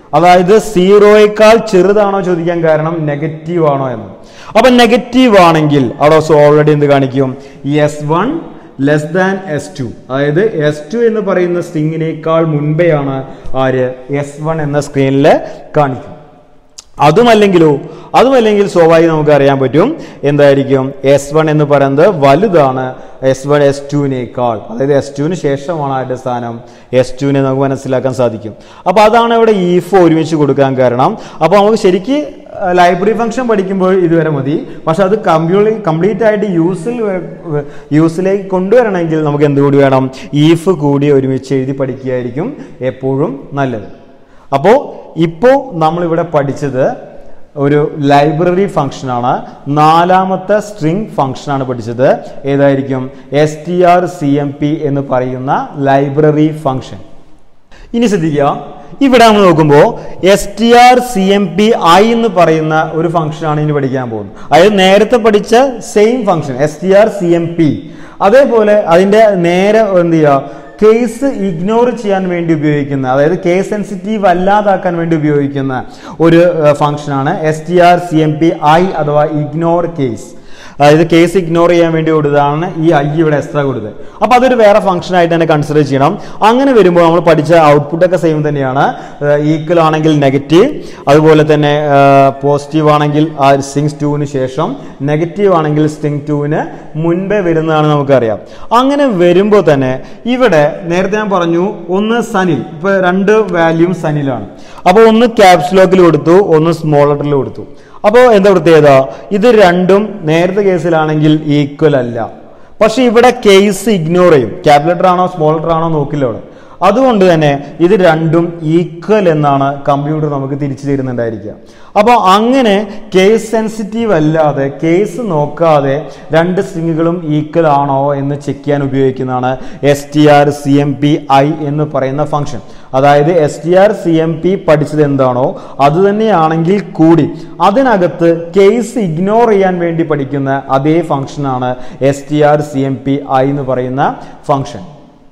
Speaker 1: അതായത് സീറോയേക്കാൾ ചെറുതാണോ ചോദിക്കാൻ കാരണം നെഗറ്റീവ് ആണോ എന്ന് അപ്പൊ നെഗറ്റീവ് ആണെങ്കിൽ അവിടെ ഓൾറെഡി എന്ത് കാണിക്കും S one less than S two അതായത് എസ് ടു എന്ന് പറയുന്ന സ്ട്രിങ്ങിനേക്കാൾ മുൻപെയാണ് ആര് എസ് വൺ എന്ന സ്ക്രീനിൽ കാണിക്കും അതുമല്ലെങ്കിലോ അതുമല്ലെങ്കിൽ സ്വാഭാവികം നമുക്ക് അറിയാൻ പറ്റും എന്തായിരിക്കും എസ് വൺ എന്ന് പറയുന്നത് വലുതാണ് എസ് വൺ എസ് ടുവിനേക്കാൾ അതായത് എസ് ടുവിന് ശേഷമാണ് അതിന്റെ സ്ഥാനം എസ് ടുവിനെ നമുക്ക് മനസ്സിലാക്കാൻ സാധിക്കും അപ്പോൾ അതാണ് ഇവിടെ ഈഫ് ഒരുമിച്ച് കൊടുക്കാൻ കാരണം അപ്പോൾ നമുക്ക് ശരിക്ക് ലൈബ്രറി ഫംഗ്ഷൻ പഠിക്കുമ്പോൾ ഇതുവരെ മതി പക്ഷെ അത് കമ്പ്യൂളി കംപ്ലീറ്റ് ആയിട്ട് യൂസിൽ യൂസിലേക്ക് കൊണ്ടുവരണമെങ്കിൽ നമുക്ക് എന്തുകൂടി വേണം ഈഫ് കൂടി ഒരുമിച്ച് എഴുതി പഠിക്കുകയായിരിക്കും എപ്പോഴും നല്ലത് അപ്പോൾ ഇപ്പോൾ നമ്മളിവിടെ പഠിച്ചത് ഒരു ലൈബ്രറി ഫംഗ്ഷനാണ് നാലാമത്തെ സ്ട്രിംഗ് ഫംഗ്ഷനാണ് പഠിച്ചത് ഏതായിരിക്കും S T R C M P എന്ന് പറയുന്ന ലൈബ്രറി ഫംഗ്ഷൻ ഇനി ശ്രദ്ധിക്കുക ഇവിടെ നമ്മൾ നോക്കുമ്പോൾ S T R C M P I എന്ന് പറയുന്ന ഒരു ഫംഗ്ഷനാണ് ഇനി പഠിക്കാൻ പോകുന്നത് അതായത് നേരത്തെ പഠിച്ച same function S T R C M P അതേപോലെ അതിന്റെ നേരെ എന്ത് ചെയ്യുക കേസ് ഇഗ്നോർ ചെയ്യാൻ വേണ്ടി ഉപയോഗിക്കുന്ന അതായത് കേസ് സെൻസിറ്റീവ് അല്ലാതാക്കാൻ വേണ്ടി ഉപയോഗിക്കുന്ന ഒരു ഫംഗ്ഷനാണ് S T R C M P I അഥവാ ഇഗ്നോർ കേസ് അതായത് കേസ് ഇഗ്നോർ ചെയ്യാൻ വേണ്ടി കൊടുത്തതാണ് ഈ ഐ ഇവിടെ എക്സ്ട്രാ കൊടുത്തത് അപ്പോൾ അതൊരു വേറെ ഫംഗ്ഷൻ ആയിട്ട് തന്നെ കൺസിഡർ ചെയ്യണം അങ്ങനെ വരുമ്പോൾ നമ്മൾ പഠിച്ച ഔട്ട്പുട്ട് ഒക്കെ സെയിം തന്നെയാണ് ഈക്വൽ ആണെങ്കിൽ നെഗറ്റീവ് അതുപോലെ തന്നെ പോസിറ്റീവ് ആണെങ്കിൽ ആ സ്ട്രിങ് ടുവിന് ശേഷം നെഗറ്റീവ് ആണെങ്കിൽ സ്ട്രിങ് ടുവിന് മുൻപേ വരുന്നതാണ് നമുക്കറിയാം അങ്ങനെ വരുമ്പോൾ തന്നെ ഇവിടെ നേരത്തെ ഞാൻ പറഞ്ഞു ഒന്ന് സനിൽ ഇപ്പൊ രണ്ട് വാല്യൂം സനിലാണ് അപ്പോൾ ഒന്ന് ക്യാപ്സ് ലോക്കിൽ കൊടുത്തു ഒന്ന് സ്മോൾ ലെറ്ററിൽ കൊടുത്തു അപ്പോൾ എന്താ പ്രത്യേകത ഇത് രണ്ടും നേരത്തെ കേസിലാണെങ്കിൽ ഈക്വൽ അല്ല പക്ഷെ ഇവിടെ കേസ് ഇഗ്നോർ ചെയ്യും ക്യാപിറ്റൽ ആണോ സ്മോൾ ലെറ്റർ ആണോ നോക്കില്ല അവിടെ അതുകൊണ്ട് തന്നെ ഇത് രണ്ടും ഈക്വൽ എന്നാണ് കമ്പ്യൂട്ടർ നമുക്ക് തിരിച്ചു തരുന്നുണ്ടായിരിക്കുക അപ്പോൾ അങ്ങനെ കേസ് സെൻസിറ്റീവ് അല്ലാതെ കേസ് നോക്കാതെ രണ്ട് സ്ട്രിങ്ങുകളും ഈക്വൽ ആണോ എന്ന് ചെക്ക് ചെയ്യാൻ ഉപയോഗിക്കുന്നതാണ് S T R C M P I എന്ന് പറയുന്ന ഫംഗ്ഷൻ അതായത് S T R C M P പഠിച്ചത് എന്താണോ അത് തന്നെയാണെങ്കിൽ കൂടി അതിനകത്ത് കേസ് ഇഗ്നോർ ചെയ്യാൻ വേണ്ടി പഠിക്കുന്ന അതേ ഫംഗ്ഷനാണ് S T R C M P I എന്ന് പറയുന്ന ഫംഗ്ഷൻ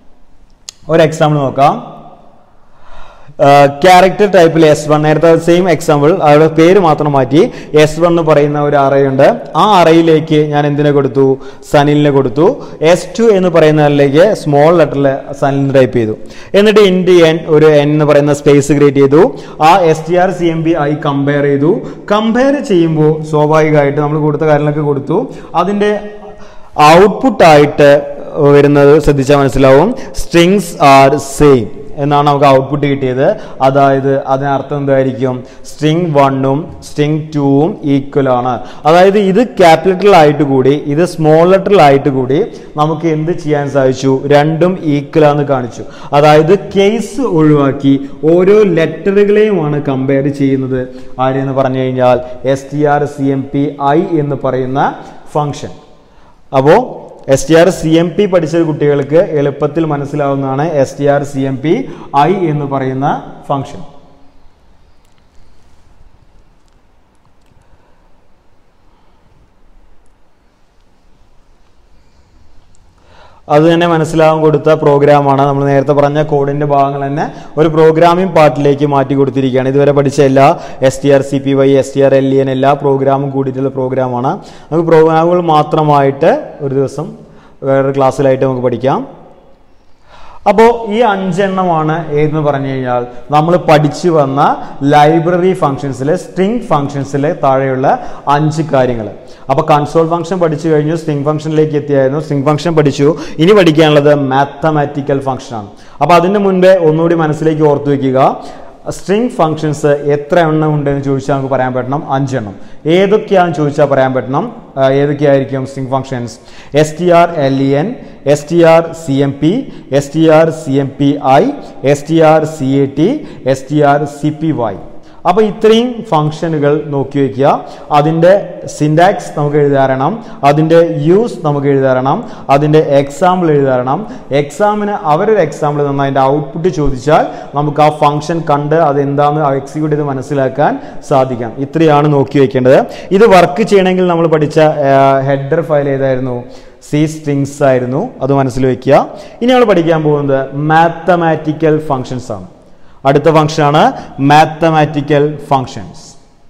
Speaker 1: ഒരു എക്സാമ്പിൾ നോക്കാം ക്യാരക്ടർ ടൈപ്പിൽ എസ് വൺ നേരത്തെ സെയിം എക്സാമ്പിൾ അവരുടെ പേര് മാത്രം മാറ്റി എസ് വൺ എന്ന് പറയുന്ന ഒരു അറയുണ്ട് ആ അറയിലേക്ക് ഞാൻ എന്തിനെ കൊടുത്തു സനിലിനെ കൊടുത്തു എസ് ടു എന്ന് പറയുന്നതിലേക്ക് സ്മോൾ ലെറ്ററിൽ സനിലിന് ടൈപ്പ് ചെയ്തു എന്നിട്ട് ഇൻഡ് എൻ ഒരു എൻ എന്ന് പറയുന്ന സ്പേസ് ക്രിയേറ്റ് ചെയ്തു ആ S T R C M B ആയി കമ്പയർ ചെയ്തു കമ്പയർ ചെയ്യുമ്പോൾ സ്വാഭാവികമായിട്ട് നമ്മൾ കൊടുത്ത കാര്യങ്ങളൊക്കെ കൊടുത്തു അതിൻ്റെ ഔട്ട്പുട്ടായിട്ട് വരുന്നത് ശ്രദ്ധിച്ചാൽ മനസ്സിലാവും സ്ട്രിങ്സ് ആർ സെയിം എന്നാണ് നമുക്ക് ഔട്ട്പുട്ട് കിട്ടിയത് അതായത് അതിനർത്ഥം എന്തായിരിക്കും സ്ട്രിങ് വണ്ണും സ്ട്രിങ് ടൂവും ഈക്വൽ ആണ് അതായത് ഇത് ക്യാപിറ്റൽ ആയിട്ട് കൂടി ഇത് സ്മോൾ ലെറ്ററിൽ ആയിട്ട് കൂടി നമുക്ക് എന്ത് ചെയ്യാൻ സാധിച്ചു രണ്ടും ഈക്വൽ ആണെന്ന് കാണിച്ചു അതായത് കേസ് ഒഴിവാക്കി ഓരോ ലെറ്ററുകളെയുമാണ് കമ്പയർ ചെയ്യുന്നത് ആരെന്ന് പറഞ്ഞു കഴിഞ്ഞാൽ S T R C M P I എന്ന് പറയുന്ന ഫംഗ്ഷൻ അപ്പോൾ S T R C M P പഠിച്ച കുട്ടികൾക്ക് എളുപ്പത്തിൽ മനസ്സിലാവുന്നതാണ് S T R C M P I എന്ന് പറയുന്ന ഫംഗ്ഷൻ അത് തന്നെ മനസ്സിലാവാൻ കൊടുത്ത പ്രോഗ്രാമാണ് നമ്മൾ നേരത്തെ പറഞ്ഞ കോഡിന്റെ ഭാഗങ്ങൾ തന്നെ ഒരു പ്രോഗ്രാമിംഗ് പാർട്ടിലേക്ക് മാറ്റി കൊടുത്തിരിക്കുകയാണ് ഇതുവരെ പഠിച്ച എല്ലാ S T R C P Y S T R L N എല്ലാ പ്രോഗ്രാമും കൂടിയിട്ടുള്ള പ്രോഗ്രാമാണ് നമുക്ക് പ്രോഗ്രാമുകൾ മാത്രമായിട്ട് ഒരു ദിവസം വേറൊരു ക്ലാസ്സിലായിട്ട് നമുക്ക് പഠിക്കാം അപ്പോൾ ഈ അഞ്ചെണ്ണമാണ് ഏതെന്ന് പറഞ്ഞു കഴിഞ്ഞാൽ നമ്മൾ പഠിച്ചു വന്ന ലൈബ്രറി ഫംഗ്ഷൻസിലെ സ്ട്രിംഗ് ഫംഗ്ഷൻസിലെ താഴെയുള്ള അഞ്ച് കാര്യങ്ങൾ അപ്പോൾ കൺസോൾ ഫംഗ്ഷൻ പഠിച്ചു കഴിഞ്ഞു സ്ട്രിംഗ് ഫംഗ്ഷനിലേക്ക് എത്തിയായിരുന്നു സ്ട്രിംഗ് ഫംഗ്ഷൻ പഠിച്ചു ഇനി പഠിക്കാനുള്ളത് മാത്തമാറ്റിക്കൽ ഫംഗ്ഷനാണ് അപ്പോൾ അതിൻ്റെ മുൻപേ ഒന്നുകൂടി മനസ്സിലേക്ക് ഓർത്തു വയ്ക്കുക സ്ട്രിംഗ് ഫംഗ്ഷൻസ് എത്ര എണ്ണം ഉണ്ടെന്ന് ചോദിച്ചാൽ നമുക്ക് പറയാൻ പറ്റണം അഞ്ചെണ്ണം ഏതൊക്കെയാണെന്ന് ചോദിച്ചാൽ പറയാൻ പറ്റണം ആ, ഏതൊക്കെയായിരിക്കും string functions S T R L E N S T R C M P S T R C M P I S T R C A T S T R C P Y അപ്പോൾ ഇത്രയും ഫംഗ്ഷനുകൾ നോക്കി വയ്ക്കുക അതിൻ്റെ syntax നമുക്ക് എഴുതാറണം അതിൻ്റെ use നമുക്ക് എഴുതാറണം അതിൻ്റെ എക്സാമ്പിൾ എഴുതാറണം എക്സാമിന് അവരൊരു എക്സാമ്പിൾ തന്ന അതിൻ്റെ ഔട്ട്പുട്ട് ചോദിച്ചാൽ നമുക്ക് ആ ഫംഗ്ഷൻ കണ്ട് അത് എന്താണെന്ന് എക്സിക്യൂട്ട് ചെയ്ത് മനസ്സിലാക്കാൻ സാധിക്കാം ഇത്രയാണ് നോക്കി വയ്ക്കേണ്ടത് ഇത് വർക്ക് ചെയ്യണമെങ്കിൽ നമ്മൾ പഠിച്ച ഹെഡർ ഫയൽ ഏതായിരുന്നു സി സ്ട്രിങ്സ് ആയിരുന്നു അത് മനസ്സിൽ വയ്ക്കുക ഇനി നമ്മൾ പഠിക്കാൻ പോകുന്നത് മാത്തമാറ്റിക്കൽ ഫങ്ഷൻസ് ആണ് അടുത്ത ഫംഗ്ഷനാണ് മാത്തമാറ്റിക്കൽ ഫങ്ഷൻസ്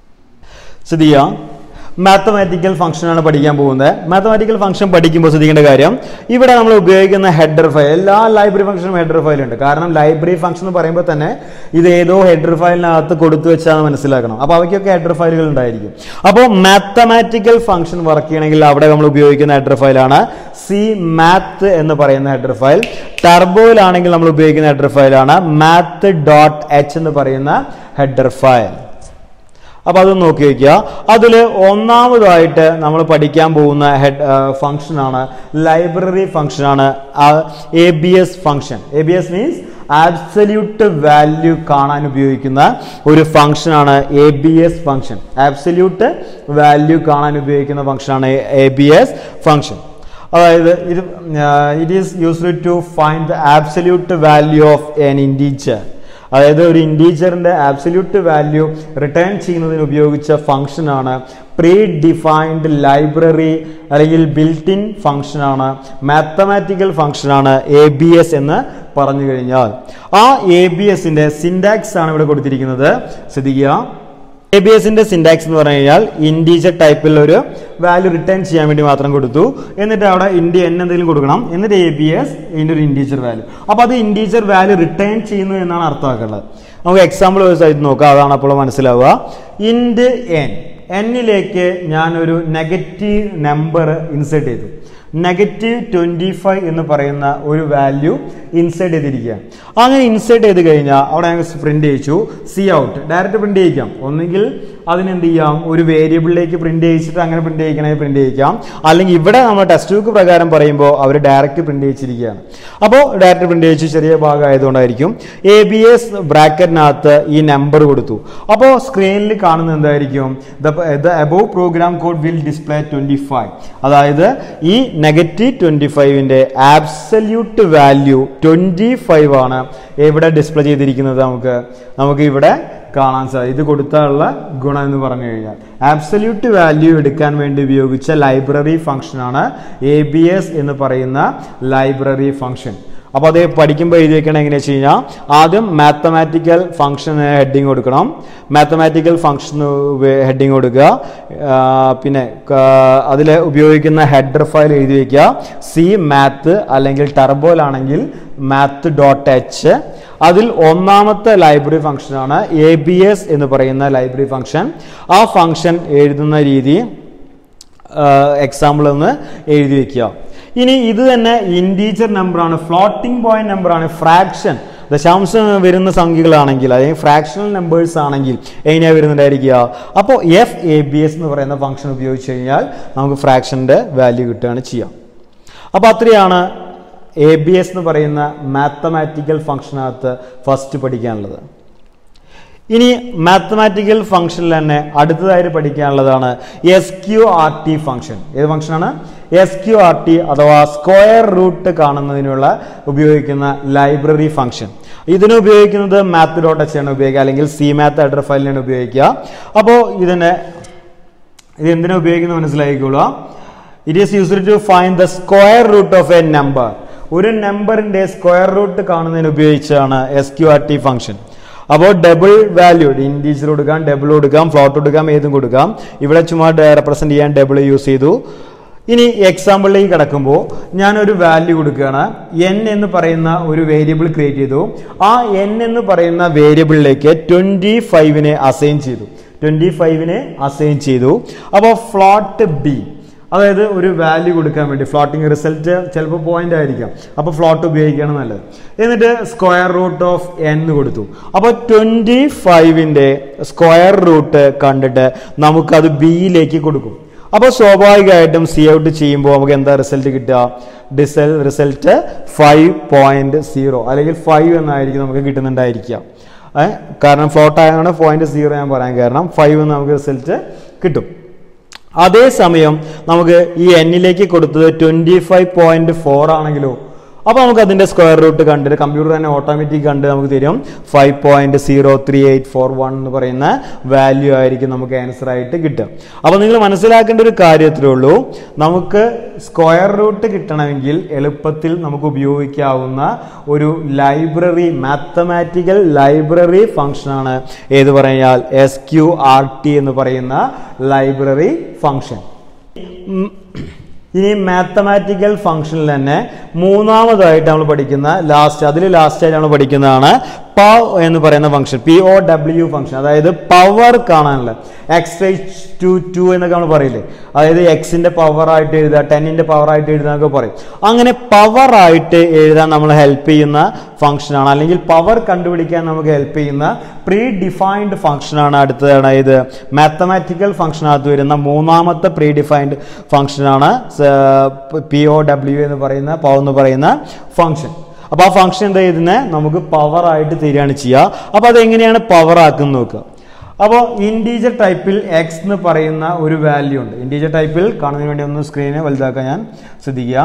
Speaker 1: ശ്രദ്ധിക്കുക മാത്തമാറ്റിക്കൽ ഫംഗ്ഷനാണ് പഠിക്കാൻ പോകുന്നത് മാത്തമാറ്റിക്കൽ ഫംഗ്ഷൻ പഠിക്കുമ്പോൾ ശ്രദ്ധിക്കേണ്ട കാര്യം ഇവിടെ നമ്മൾ ഉപയോഗിക്കുന്ന ഹെഡർ ഫയൽ എല്ലാ ലൈബ്രറി ഫംഗ്ഷനും ഹെഡർ ഫയൽ ഉണ്ട് കാരണം ലൈബ്രറി ഫംഗ്ഷൻ എന്ന് പറയുമ്പോൾ തന്നെ ഇത് ഏതോ ഹെഡർ ഫയലിനകത്ത് കൊടുത്തു വെച്ചാൽ മനസ്സിലാക്കണം അപ്പോൾ അവയ്ക്കൊക്കെ ഹെഡർ ഫയലുകൾ ഉണ്ടായിരിക്കും അപ്പോൾ മാത്തമാറ്റിക്കൽ ഫംഗ്ഷൻ വർക്ക് ചെയ്യണമെങ്കിൽ അവിടെ നമ്മൾ ഉപയോഗിക്കുന്ന ഹെഡർ ഫയലാണ് സി മാത്ത് എന്ന് പറയുന്ന ഹെഡർ ഫയൽ ടർബോയിലാണെങ്കിൽ നമ്മൾ ഉപയോഗിക്കുന്ന ഹെഡർ ഫയലാണ് മാത്ത് ഡോട്ട് എച്ച് എന്ന് പറയുന്ന ഹെഡർ ഫയൽ അപ്പോൾ അത് നോക്കി വയ്ക്കുക അതിൽ ഒന്നാമതായിട്ട് നമ്മൾ പഠിക്കാൻ പോകുന്ന ഹെഡ് ഫംഗ്ഷനാണ് ലൈബ്രറി ഫംഗ്ഷനാണ് A B S function A B S means absolute value കാണാൻ ഉപയോഗിക്കുന്ന ഒരു ഫംഗ്ഷനാണ് A B S function absolute value കാണാൻ ഉപയോഗിക്കുന്ന ഫംഗ്ഷനാണ് എ ബി എസ് ഫംഗ്ഷൻ അതായത് ഇത് it is used to find the absolute value of an integer അതായത് ഒരു ഇൻറ്റീജറിൻ്റെ ആബ്സല്യൂട്ട് വാല്യൂ റിട്ടേൺ ചെയ്യുന്നതിന് ഉപയോഗിച്ച ഫംഗ്ഷനാണ് പ്രീ ഡിഫൈൻഡ് ലൈബ്രറി അല്ലെങ്കിൽ ബിൽറ്റ് ഇൻ ഫംഗ്ഷനാണ് മാത്തമാറ്റിക്കൽ ഫംഗ്ഷനാണ് എ ബി എസ് എന്ന് പറഞ്ഞു കഴിഞ്ഞാൽ ആ എ ബി എസിൻ്റെ സിൻഡാക്സ് ആണ് ഇവിടെ കൊടുത്തിരിക്കുന്നത് ശ്രദ്ധിക്കുക എ ബി എസിന്റെ സിൻടാക്സ് എന്ന് പറഞ്ഞു കഴിഞ്ഞാൽ ഇൻറ്റീജർ ടൈപ്പിൽ ഒരു വാല്യൂ റിട്ടേൺ ചെയ്യാൻ വേണ്ടി മാത്രം കൊടുത്തു എന്നിട്ട് അവിടെ ഇൻഡി എൻ എന്തെങ്കിലും കൊടുക്കണം എന്നിട്ട് എ ബി എസ് ഇതിൻ്റെ ഒരു ഇൻറ്റീജർ വാല്യൂ അപ്പോൾ അത് ഇൻറ്റീജർ വാല്യൂ റിട്ടേൺ ചെയ്യുന്നു എന്നാണ് അർത്ഥമാക്കേണ്ടത് നമുക്ക് എക്സാമ്പിൾ വെച്ച് ആയിട്ട് നോക്കാം അതാണ് അപ്പോൾ മനസ്സിലാവുക ഇൻഡ് എൻ എന്നിലേക്ക് ഞാനൊരു നെഗറ്റീവ് നമ്പർ ഇൻസേർട്ട് ചെയ്തു നെഗറ്റീവ് ട്വൻറ്റി ഫൈവ് എന്ന് പറയുന്ന ഒരു വാല്യൂ ഇൻസേർട്ട് ചെയ്തിരിക്കുകയാണ് അങ്ങനെ ഇൻസേർട്ട് ചെയ്ത് കഴിഞ്ഞാൽ അവിടെ ഞങ്ങൾ പ്രിന്റ് ചെയ്യിച്ചു സി ഔട്ട് ഡയറക്റ്റ് പ്രിന്റ് ചെയ്യിക്കാം ഒന്നുകിൽ അതിനെന്ത് ചെയ്യാം ഒരു വേരിയബിളിലേക്ക് പ്രിന്റ് ചെയ്യിച്ചിട്ട് അങ്ങനെ പ്രിന്റ് ചെയ്യിക്കണമെങ്കിൽ പ്രിന്റ് ചെയ്യിക്കാം അല്ലെങ്കിൽ ഇവിടെ നമ്മൾ ടെക്സ്റ്റ് ബുക്ക് പ്രകാരം പറയുമ്പോൾ അവർ ഡയറക്റ്റ് പ്രിന്റ് ചെയ്യിച്ചിരിക്കുകയാണ് അപ്പോൾ ഡയറക്റ്റ് പ്രിന്റ് ചെയ്യിച്ച് ചെറിയ ഭാഗം ആയതുകൊണ്ടായിരിക്കും എ ബി എസ് ബ്രാക്കറ്റിനകത്ത് ഈ നമ്പർ കൊടുത്തു അപ്പോൾ സ്ക്രീനിൽ കാണുന്നത് എന്തായിരിക്കും the above program code will display twenty five അതായത് ഈ നെഗറ്റീവ് ട്വൻറ്റി ഫൈവിൻ്റെ ആബ്സല്യൂട്ട് വാല്യൂ ട്വൻറ്റി ഫൈവ് ആണ് എവിടെ ഡിസ്പ്ലേ ചെയ്തിരിക്കുന്നത് നമുക്ക് നമുക്ക് ഇവിടെ കാണാൻ സാധിക്കും ഇത് കൊടുത്താലുള്ള ഗുണം എന്ന് പറഞ്ഞു കഴിഞ്ഞാൽ ആബ്സല്യൂട്ട് വാല്യൂ എടുക്കാൻ വേണ്ടി ഉപയോഗിച്ച ലൈബ്രറി ഫംഗ്ഷനാണ് എ ബി എസ് എന്ന് പറയുന്ന ലൈബ്രറി ഫംഗ്ഷൻ അപ്പോൾ അത് പഠിക്കുമ്പോൾ എഴുതി വെക്കണം എങ്ങനെയാ വെച്ച് കഴിഞ്ഞാൽ ആദ്യം മാത്തമാറ്റിക്കൽ ഫംഗ്ഷൻ ഹെഡിങ് കൊടുക്കണം മാത്തമാറ്റിക്കൽ ഫംഗ്ഷൻ ഹെഡിങ് കൊടുക്കുക പിന്നെ അതിൽ ഉപയോഗിക്കുന്ന ഹെഡർ ഫയൽ എഴുതി വയ്ക്കുക സി മാത്ത് അല്ലെങ്കിൽ ടർബോയിലാണെങ്കിൽ മാത്ത് ഡോട്ട് എച്ച് അതിൽ ഒന്നാമത്തെ ലൈബ്രറി ഫംഗ്ഷനാണ് എ ബി എസ് എന്ന് പറയുന്ന ലൈബ്രറി ഫംഗ്ഷൻ ആ ഫംഗ്ഷൻ എഴുതുന്ന രീതി എക്സാമ്പിൾ ഒന്ന് എഴുതി വെക്കുക ഇനി ഇത് തന്നെ ഇൻറ്റീജർ നമ്പറാണ് ഫ്ലോട്ടിംഗ് പോയിന്റ് നമ്പറാണ് ഫ്രാക്ഷൻ ദശാംശം വരുന്ന സംഖ്യകളാണെങ്കിൽ അല്ലെങ്കിൽ ഫ്രാക്ഷണൽ നമ്പേഴ്സ് ആണെങ്കിൽ എങ്ങനെയാണ് വരുന്നുണ്ടായിരിക്കുക അപ്പോൾ എഫ് എ ബി എസ് എന്ന് പറയുന്ന ഫംഗ്ഷൻ ഉപയോഗിച്ച് കഴിഞ്ഞാൽ നമുക്ക് ഫ്രാക്ഷൻ്റെ വാല്യൂ കിട്ടുകയാണ് ചെയ്യാം അപ്പോൾ അത്രയാണ് എ ബി എസ് എന്ന് പറയുന്ന മാത്തമാറ്റിക്കൽ ഫംഗ്ഷനകത്ത് ഫസ്റ്റ് പഠിക്കാനുള്ളത് ഇനി മാത്തമാറ്റിക്കൽ ഫംഗ്ഷനിൽ തന്നെ അടുത്തതായിട്ട് പഠിക്കാനുള്ളതാണ് S Q R T function ഏത് ഫംഗ്ഷനാണ് എസ് ക്യു ആർ ടി അഥവാ സ്ക്വയർ റൂട്ട് കാണുന്നതിനുള്ള ഉപയോഗിക്കുന്ന ലൈബ്രറി ഫംഗ്ഷൻ ഇതിന് ഉപയോഗിക്കുന്നത് മാത്ത് ഡോട്ട് എച്ച് ആണ് ഉപയോഗിക്കുക അല്ലെങ്കിൽ സി മാത്ത് ഹെഡർ ഫയലിനാണ് ഉപയോഗിക്കുക അപ്പോൾ ഇതിനെ ഇത് എന്തിനാ ഉപയോഗിക്കുന്നത് മനസ്സിലാക്കിക്കോളുക it is used to find the square root of a number ഒരു നമ്പറിന്റെ സ്ക്വയർ റൂട്ട് കാണുന്നതിന് ഉപയോഗിച്ചാണ് S Q R T function അപ്പോൾ ഡബിൾ വാല്യൂ ഇൻറ്റീജർ കൊടുക്കാം ഡബിൾ കൊടുക്കാം ഫ്ലോട്ട് കൊടുക്കാം ഏതും കൊടുക്കാം ഇവിടെ ചുമ്മാ റെപ്രസെന്റ് ചെയ്യാൻ ഡബിൾ യൂസ് ചെയ്തു ഇനി എക്സാമ്പിളിലേക്ക് കിടക്കുമ്പോൾ ഞാനൊരു വാല്യൂ കൊടുക്കുകയാണ് എൻ എന്ന് പറയുന്ന ഒരു വേരിയബിൾ ക്രിയേറ്റ് ചെയ്തു ആ എൻ എന്ന് പറയുന്ന വേരിയബിളിലേക്ക് ട്വൻറ്റി ഫൈവിനെ അസൈൻ ചെയ്തു ട്വൻറ്റി ഫൈവിനെ അസൈൻ ചെയ്തു അപ്പോൾ ഫ്ലോട്ട് ബി അതായത് ഒരു വാല്യൂ കൊടുക്കാൻ വേണ്ടി ഫ്ലോട്ടിംഗ് റിസൾട്ട് ചിലപ്പോൾ പോയിന്റ് ആയിരിക്കാം അപ്പോൾ ഫ്ലോട്ട് ഉപയോഗിക്കുകയാണ് നല്ലത് എന്നിട്ട് സ്ക്വയർ റൂട്ട് ഓഫ് എൻ കൊടുത്തു അപ്പോൾ ട്വൻറ്റി ഫൈവിൻ്റെ സ്ക്വയർ റൂട്ട് കണ്ടിട്ട് നമുക്കത് ബിയിലേക്ക് കൊടുക്കും അപ്പോൾ സ്വാഭാവികമായിട്ടും സി ഔട്ട് ചെയ്യുമ്പോൾ നമുക്ക് എന്താ റിസൾട്ട് കിട്ടുക ഡിസൽ റിസൾട്ട് ഫൈവ് പോയിന്റ് സീറോ അല്ലെങ്കിൽ ഫൈവ് എന്നായിരിക്കും നമുക്ക് കിട്ടുന്നുണ്ടായിരിക്കുക കാരണം ഫ്ലോട്ട് ആയതുകൊണ്ട് പോയിന്റ് സീറോ ഞാൻ പറയാൻ കാരണം ഫൈവ് എന്ന് നമുക്ക് റിസൾട്ട് കിട്ടും അതേസമയം നമുക്ക് ഈ എന്നിലേക്ക് കൊടുത്തത് ട്വൻറ്റി ഫൈവ് പോയിന്റ് ഫോർ ആണെങ്കിലോ അപ്പോൾ നമുക്ക് അതിൻ്റെ സ്ക്വയർ റൂട്ട് കണ്ടിട്ട് കമ്പ്യൂട്ടർ തന്നെ ഓട്ടോമാറ്റിക് കണ്ട് നമുക്ക് തരും five point zero three eight four one എന്ന് പറയുന്ന വാല്യൂ ആയിരിക്കും നമുക്ക് ആൻസർ ആയിട്ട് കിട്ടുക അപ്പോൾ നിങ്ങൾ മനസ്സിലാക്കേണ്ട ഒരു കാര്യത്തിലേ ഉള്ളൂ നമുക്ക് സ്ക്വയർ റൂട്ട് കിട്ടണമെങ്കിൽ എളുപ്പത്തിൽ നമുക്ക് ഉപയോഗിക്കാവുന്ന ഒരു ലൈബ്രറി മാത്തമാറ്റിക്കൽ ലൈബ്രറി ഫംഗ്ഷനാണ് ഏത് പറഞ്ഞാൽ എസ് ക്യു ആർ ടി എന്ന് പറയുന്ന ലൈബ്രറി ഫംഗ്ഷൻ ഇനി മാത്തമാറ്റിക്കൽ ഫംഗ്ഷനിൽ തന്നെ മൂന്നാമതായിട്ട് നമ്മൾ പഠിക്കുന്ന ലാസ്റ്റ് അതിൽ ലാസ്റ്റ് ആയിട്ട് നമ്മൾ പഠിക്കുന്നതാണ് പവ എന്ന് പറയുന്ന function P O W function അതായത് പവർ കാണാനുള്ള എക്സ് റൈസ് ടു ടു എന്നൊക്കെ നമ്മൾ പറയില്ലേ അതായത് എക്സിന്റെ പവർ ആയിട്ട് എഴുതുക ടെന്നിന്റെ പവർ ആയിട്ട് എഴുതുക എന്നൊക്കെ പറയും അങ്ങനെ പവർ ആയിട്ട് എഴുതാൻ നമ്മൾ ഹെൽപ്പ് ചെയ്യുന്ന ഫംഗ്ഷനാണ് അല്ലെങ്കിൽ പവർ കണ്ടുപിടിക്കാൻ നമുക്ക് ഹെൽപ്പ് ചെയ്യുന്ന പ്രീ ഡിഫൈൻഡ് ഫംഗ്ഷനാണ് അടുത്തതാണ് ഇത് മാത്തമാറ്റിക്കൽ ഫംഗ്ഷനകത്ത് വരുന്ന മൂന്നാമത്തെ പ്രീ ഡിഫൈൻഡ് ഫംഗ്ഷനാണ് പി ഒ ഡബ്ല്യു എന്ന് പറയുന്ന പവർ എന്ന് പറയുന്ന ഫംഗ്ഷൻ അപ്പോൾ ആ ഫംഗ്ഷൻ എന്താ ചെയ്യുന്നത് നമുക്ക് പവർ ആയിട്ട് തരികയാണ് ചെയ്യുക അപ്പോൾ അതെങ്ങനെയാണ് പവർ ആക്കുന്നത് നോക്കുക അപ്പോൾ ഇൻറ്റീജർ ടൈപ്പിൽ എക്സ് എന്ന് പറയുന്ന ഒരു വാല്യൂ ഉണ്ട് ഇൻറ്റീജർ ടൈപ്പിൽ കാണുന്നതിന് വേണ്ടി ഒന്ന് സ്ക്രീനെ വലുതാക്കാൻ ഞാൻ ശ്രദ്ധിക്കുക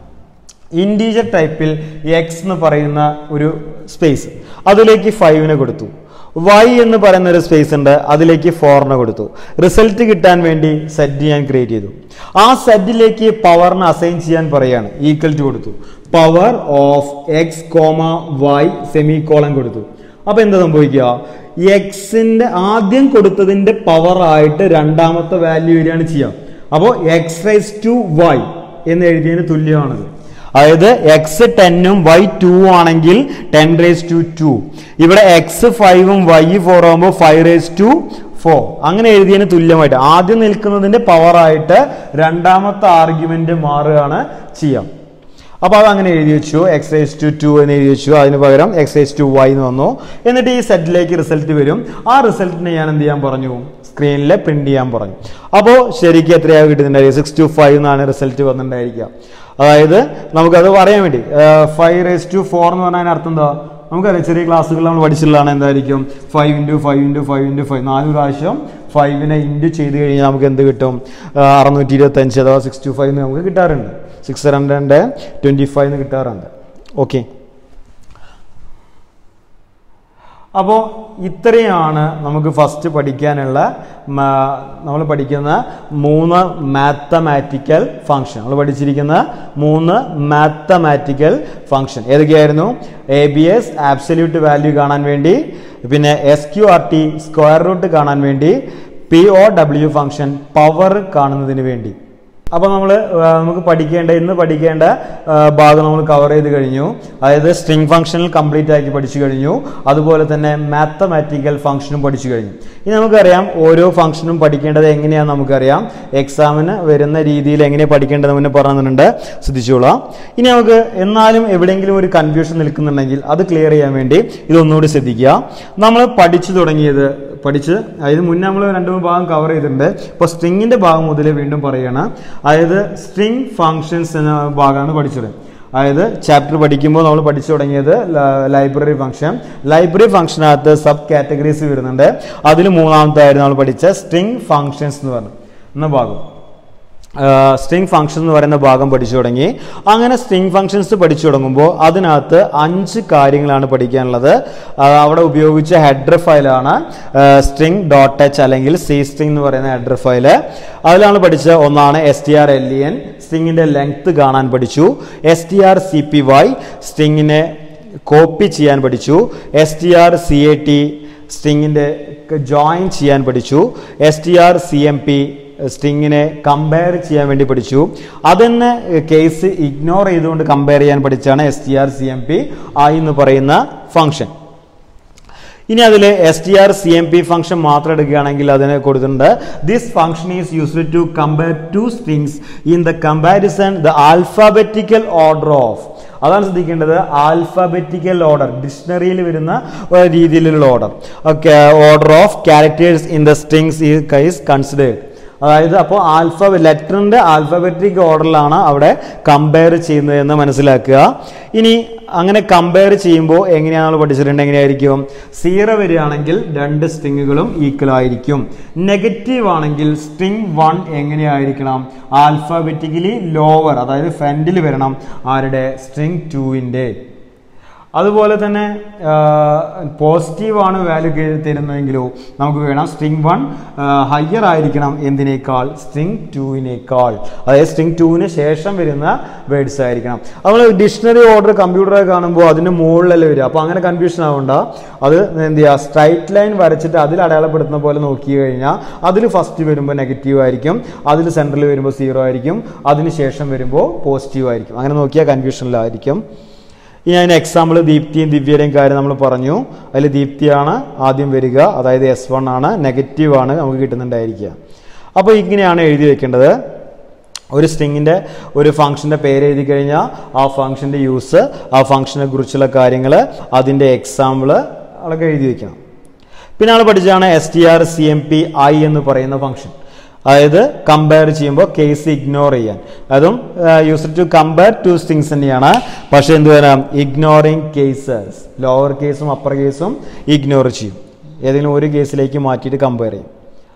Speaker 1: ഇൻറ്റീജർ ടൈപ്പിൽ എക്സ് എന്ന് പറയുന്ന ഒരു സ്പേസ് അതിലേക്ക് ഫൈവിനെ കൊടുത്തു വൈ എന്ന് പറയുന്ന ഒരു സ്പേസ് ഉണ്ട് അതിലേക്ക് ഫോറിനെ കൊടുത്തു റിസൾട്ട് കിട്ടാൻ വേണ്ടി സെറ്റ് ഞാൻ ക്രിയേറ്റ് ചെയ്തു ആ സെറ്റിലേക്ക് പവറിനെ അസൈൻ ചെയ്യാൻ പറയാണ് ഈക്വൽ ടു കൊടുത്തു power of X comma Y semicolon കൊടുത്തു അപ്പൊ എന്താ സംഭവിക്കുക എക്സിന്റെ ആദ്യം കൊടുത്തതിന്റെ പവർ ആയിട്ട് രണ്ടാമത്തെ വാല്യൂ വരികയാണ് ചെയ്യുക അപ്പോൾ എക്സ് റൈസ് ടു വൈ എന്ന് എഴുതിയതിന് തുല്യമാണത് അതായത് എക്സ് ടെന്നും വൈ ടു ആണെങ്കിൽ ടെൻ റേസ് ടു ടു ഇവിടെ എക്സ് ഫൈവും വൈ ഫോർ ആകുമ്പോൾ ഫൈവ് റേസ് ടു ഫോർ അങ്ങനെ എഴുതിയതിന് തുല്യമായിട്ട് ആദ്യം നിൽക്കുന്നതിന്റെ പവർ ആയിട്ട് രണ്ടാമത്തെ ആർഗ്യുമെന്റ് മാറുകയാണ് ചെയ്യാം അപ്പോൾ അത് അങ്ങനെ എഴുതി വെച്ചു എക്സ് റേസ് ടു ടു എന്ന് എഴുതി വെച്ചു അതിന് പകരം എക്സ് റേസ് ടു വൈ എന്ന് വന്നു എന്നിട്ട് ഈ സെറ്റിലേക്ക് റിസൾട്ട് വരും ആ റിസൾട്ടിനെ ഞാൻ എന്ത് ചെയ്യാൻ പറഞ്ഞു സ്ക്രീനിൽ പ്രിന്റ് ചെയ്യാൻ പറഞ്ഞു അപ്പോൾ ശരിക്കും എത്രയാണ് കിട്ടുന്നുണ്ടായിരിക്കും സിക്സ് ടു ഫൈവ് എന്നാണ് റിസൾട്ട് വന്നിട്ടുണ്ടായിരിക്കുക അതായത് നമുക്കത് പറയാൻ വേണ്ടി ഫൈവ് റേസ് ടു ഫോർ എന്ന് പറഞ്ഞാൽ അതിന് അർത്ഥം എന്താ നമുക്കറിയാം ചെറിയ ക്ലാസ്സുകൾ നമ്മൾ പഠിച്ചിട്ടുള്ളതാണ് എന്തായിരിക്കും five into five into five into five നാല് പ്രാവശ്യം ഫൈവിനെ ഇൻറ്റു ചെയ്ത് കഴിഞ്ഞാൽ നമുക്ക് എന്ത് കിട്ടും അറുന്നൂറ്റി ഇരുപത്തഞ്ച് അഥവാ സിക്സ് ടു ഫൈവ് നമുക്ക് കിട്ടാറുണ്ട് സിക്സ് ഹൺഡ്രഡ് ട്വൻറ്റി ഫൈവ് എന്ന് കിട്ടാറുണ്ട് ഓക്കെ അപ്പോൾ ഇത്രയാണ് നമുക്ക് ഫസ്റ്റ് പഠിക്കാനുള്ള നമ്മൾ പഠിക്കുന്ന മൂന്ന് മാത്തമാറ്റിക്കൽ ഫംഗ്ഷൻ നമ്മൾ പഠിച്ചിരിക്കുന്ന മൂന്ന് മാത്തമാറ്റിക്കൽ ഫംഗ്ഷൻ ഏതൊക്കെയായിരുന്നു A B S absolute value കാണാൻ വേണ്ടി പിന്നെ S Q R T square root കാണാൻ വേണ്ടി P O W function power കാണുന്നതിന് വേണ്ടി അപ്പോൾ നമ്മൾ നമുക്ക് പഠിക്കേണ്ട ഇന്ന് പഠിക്കേണ്ട ആ, ഭാഗം നമ്മൾ കവർ ചെയ്ത് കഴിഞ്ഞു അതായത് സ്ട്രിംഗ് ഫംഗ്ഷനിൽ കംപ്ലീറ്റ് ആക്കി പഠിച്ചു കഴിഞ്ഞു അതുപോലെ തന്നെ മാത്തമാറ്റിക്കൽ ഫംഗ്ഷനും പഠിച്ചു കഴിഞ്ഞു ഇനി നമുക്കറിയാം ഓരോ ഫംഗ്ഷനും പഠിക്കേണ്ടത് എങ്ങനെയാണെന്ന് നമുക്കറിയാം എക്സാമിന് വരുന്ന രീതിയിൽ എങ്ങനെ പഠിക്കേണ്ടത് മുന്നേ പറഞ്ഞിട്ടുണ്ട് ശ്രദ്ധിച്ചോളാം ഇനി നമുക്ക് എന്നാലും എവിടെയെങ്കിലും ഒരു കൺഫ്യൂഷൻ നിൽക്കുന്നുണ്ടെങ്കിൽ അത് ക്ലിയർ ചെയ്യാൻ വേണ്ടി ഇതൊന്നുകൂടി ശ്രദ്ധിക്കുക നമ്മൾ പഠിച്ചു തുടങ്ങിയത് പഠിച്ച് അതായത് മുന്നേ നമ്മൾ രണ്ട് മൂന്ന് ഭാഗം കവർ ചെയ്തിട്ടുണ്ട് ഇപ്പോൾ സ്ട്രിങ്ങിന്റെ ഭാഗം മുതൽ വീണ്ടും പറയുകയാണ് അതായത് സ്ട്രിങ് ഫങ്ഷൻസ് എന്ന ഭാഗമാണ് പഠിച്ചത് അതായത് ചാപ്റ്റർ പഠിക്കുമ്പോൾ നമ്മൾ പഠിച്ചു തുടങ്ങിയത് ലൈബ്രറി ഫംഗ്ഷൻ ലൈബ്രറി ഫംഗ്ഷനകത്ത് സബ് കാറ്റഗറീസ് വരുന്നുണ്ട് അതിൽ മൂന്നാമത്തായിരുന്നു നമ്മൾ പഠിച്ച സ്ട്രിങ് ഫങ്ഷൻസ് എന്ന് പറഞ്ഞു എന്ന ഭാഗം സ്ട്രിങ് ഫംഗ്ഷൻ എന്ന് പറയുന്ന ഭാഗം പഠിച്ചു തുടങ്ങി അങ്ങനെ സ്ട്രിങ് ഫംഗ്ഷൻസ് പഠിച്ചു തുടങ്ങുമ്പോൾ അതിനകത്ത് അഞ്ച് കാര്യങ്ങളാണ് പഠിക്കാനുള്ളത് ആ, അവിടെ ഉപയോഗിച്ച ഹെഡർ ഫയലാണ് സ്ട്രിങ് ഡോട്ട് എച്ച് അല്ലെങ്കിൽ സി സ്ട്രിങ് എന്ന് പറയുന്ന ഹെഡർ ഫയല് അതിലാണ് പഠിച്ച ഒന്നാണ് S T R L E N സ്ട്രിങ്ങിന്റെ ലെങ്ത് കാണാൻ പഠിച്ചു S T R C P Y സ്ട്രിങ്ങിനെ കോപ്പി ചെയ്യാൻ പഠിച്ചു S T R C A T സ്ട്രിങ്ങിന്റെ ജോയിൻ ചെയ്യാൻ പഠിച്ചു S T R C M P സ്ട്രിങ്ങിനെ കമ്പയർ ചെയ്യാൻ വേണ്ടി പഠിച്ചു അതെന്നെ കേസ് ഇഗ്നോർ ചെയ്തുകൊണ്ട് കമ്പയർ ചെയ്യാൻ പഠിച്ചാണ് S T R C M P I എന്ന് പറയുന്ന ഫംഗ്ഷൻ ഇനി അതിൽ S T R C M P function മാത്രം എടുക്കുകയാണെങ്കിൽ അതിന് കൊടുത്തിട്ടുണ്ട് this function is used to compare two strings in the comparison the alphabetical order of അതാണ് ശ്രദ്ധിക്കേണ്ടത് ആൽഫാബറ്റിക്കൽ ഓർഡർ ഡിക്ഷണറിയിൽ വരുന്ന ഒരു രീതിയിലുള്ള order order of characters in the strings is considered അതായത് അപ്പോൾ ആൽഫ ലെറ്ററിൻ്റെ ആൽഫബറ്റിക് ഓർഡറിലാണ് അവിടെ കമ്പയർ ചെയ്യുന്നത് എന്ന് മനസ്സിലാക്കുക ഇനി അങ്ങനെ കമ്പയർ ചെയ്യുമ്പോൾ എങ്ങനെയാണ് നമ്മൾ പഠിച്ചിട്ടുണ്ട് എങ്ങനെയായിരിക്കും സീറോ വരികയാണെങ്കിൽ രണ്ട് സ്ട്രിങ്ങുകളും ഈക്വൽ ആയിരിക്കും നെഗറ്റീവ് ആണെങ്കിൽ സ്ട്രിങ് വൺ എങ്ങനെയായിരിക്കണം ആൽഫബറ്റിക്കലി ലോവർ അതായത് ഫ്രണ്ടിൽ വരണം ആരുടെ സ്ട്രിങ് ടുവിൻ്റെ അതുപോലെ തന്നെ പോസിറ്റീവ് ആണ് വാല്യൂ തരുന്നതെങ്കിലോ നമുക്ക് വേണം സ്ട്രിങ് വൺ ഹയർ ആയിരിക്കണം എന്തിനേക്കാൾ സ്ട്രിങ് ടുവിനേക്കാൾ അതായത് സ്ട്രിങ് ടുവിന് ശേഷം വരുന്ന വേർഡ്സ് ആയിരിക്കണം നമ്മൾ ഡിക്ഷണറി ഓർഡർ കമ്പ്യൂട്ടറെ കാണുമ്പോൾ അതിന് മുകളിലല്ലേ വരിക അപ്പോൾ അങ്ങനെ കൺഫ്യൂഷൻ ആവണ്ട അത് എന്ത് ചെയ്യുക സ്ട്രൈറ്റ് ലൈൻ വരച്ചിട്ട് അതിൽ അടയാളപ്പെടുത്തുന്ന പോലെ നോക്കി കഴിഞ്ഞാൽ അതിൽ ഫസ്റ്റ് വരുമ്പോൾ നെഗറ്റീവ് ആയിരിക്കും അതിൽ സെൻട്രൽ വരുമ്പോൾ സീറോ ആയിരിക്കും അതിന് ശേഷം വരുമ്പോൾ പോസിറ്റീവ് ആയിരിക്കും അങ്ങനെ നോക്കിയാൽ കൺഫ്യൂഷനിലായിരിക്കും ഇനി അതിന് എക്സാമ്പിൾ ദീപ്തിയും ദിവ്യയുടെയും കാര്യം നമ്മൾ പറഞ്ഞു അതിൽ ദീപ്തിയാണ് ആദ്യം വരിക അതായത് എസ് വൺ ആണ് നെഗറ്റീവ് ആണ് നമുക്ക് കിട്ടുന്നുണ്ടായിരിക്കുക അപ്പോൾ ഇങ്ങനെയാണ് എഴുതി വെക്കേണ്ടത് ഒരു സ്ട്രിങ്ങിൻ്റെ ഒരു ഫംഗ്ഷൻ്റെ പേര് എഴുതി കഴിഞ്ഞാൽ ആ ഫംഗ്ഷൻ്റെ യൂസ് ആ ഫംഗ്ഷനെ കുറിച്ചുള്ള കാര്യങ്ങൾ അതിൻ്റെ എക്സാമ്പിൾ അതൊക്കെ എഴുതി വെക്കണം പിന്നെ നമ്മൾ പഠിച്ചതാണ് S T R C M P I എന്ന് പറയുന്ന ഫംഗ്ഷൻ അതായത് കമ്പയർ ചെയ്യുമ്പോൾ കേസ് ഇഗ്നോർ ചെയ്യാൻ അതും use to compare two strings തന്നെയാണ് പക്ഷേ എന്ത് വരാം ഇഗ്നോറിങ് കേസസ് ലോവർ കേസും അപ്പർ കേസും ഇഗ്നോർ ചെയ്യും ഏതെങ്കിലും ഒരു കേസിലേക്ക് മാറ്റിയിട്ട് കമ്പയർ ചെയ്യും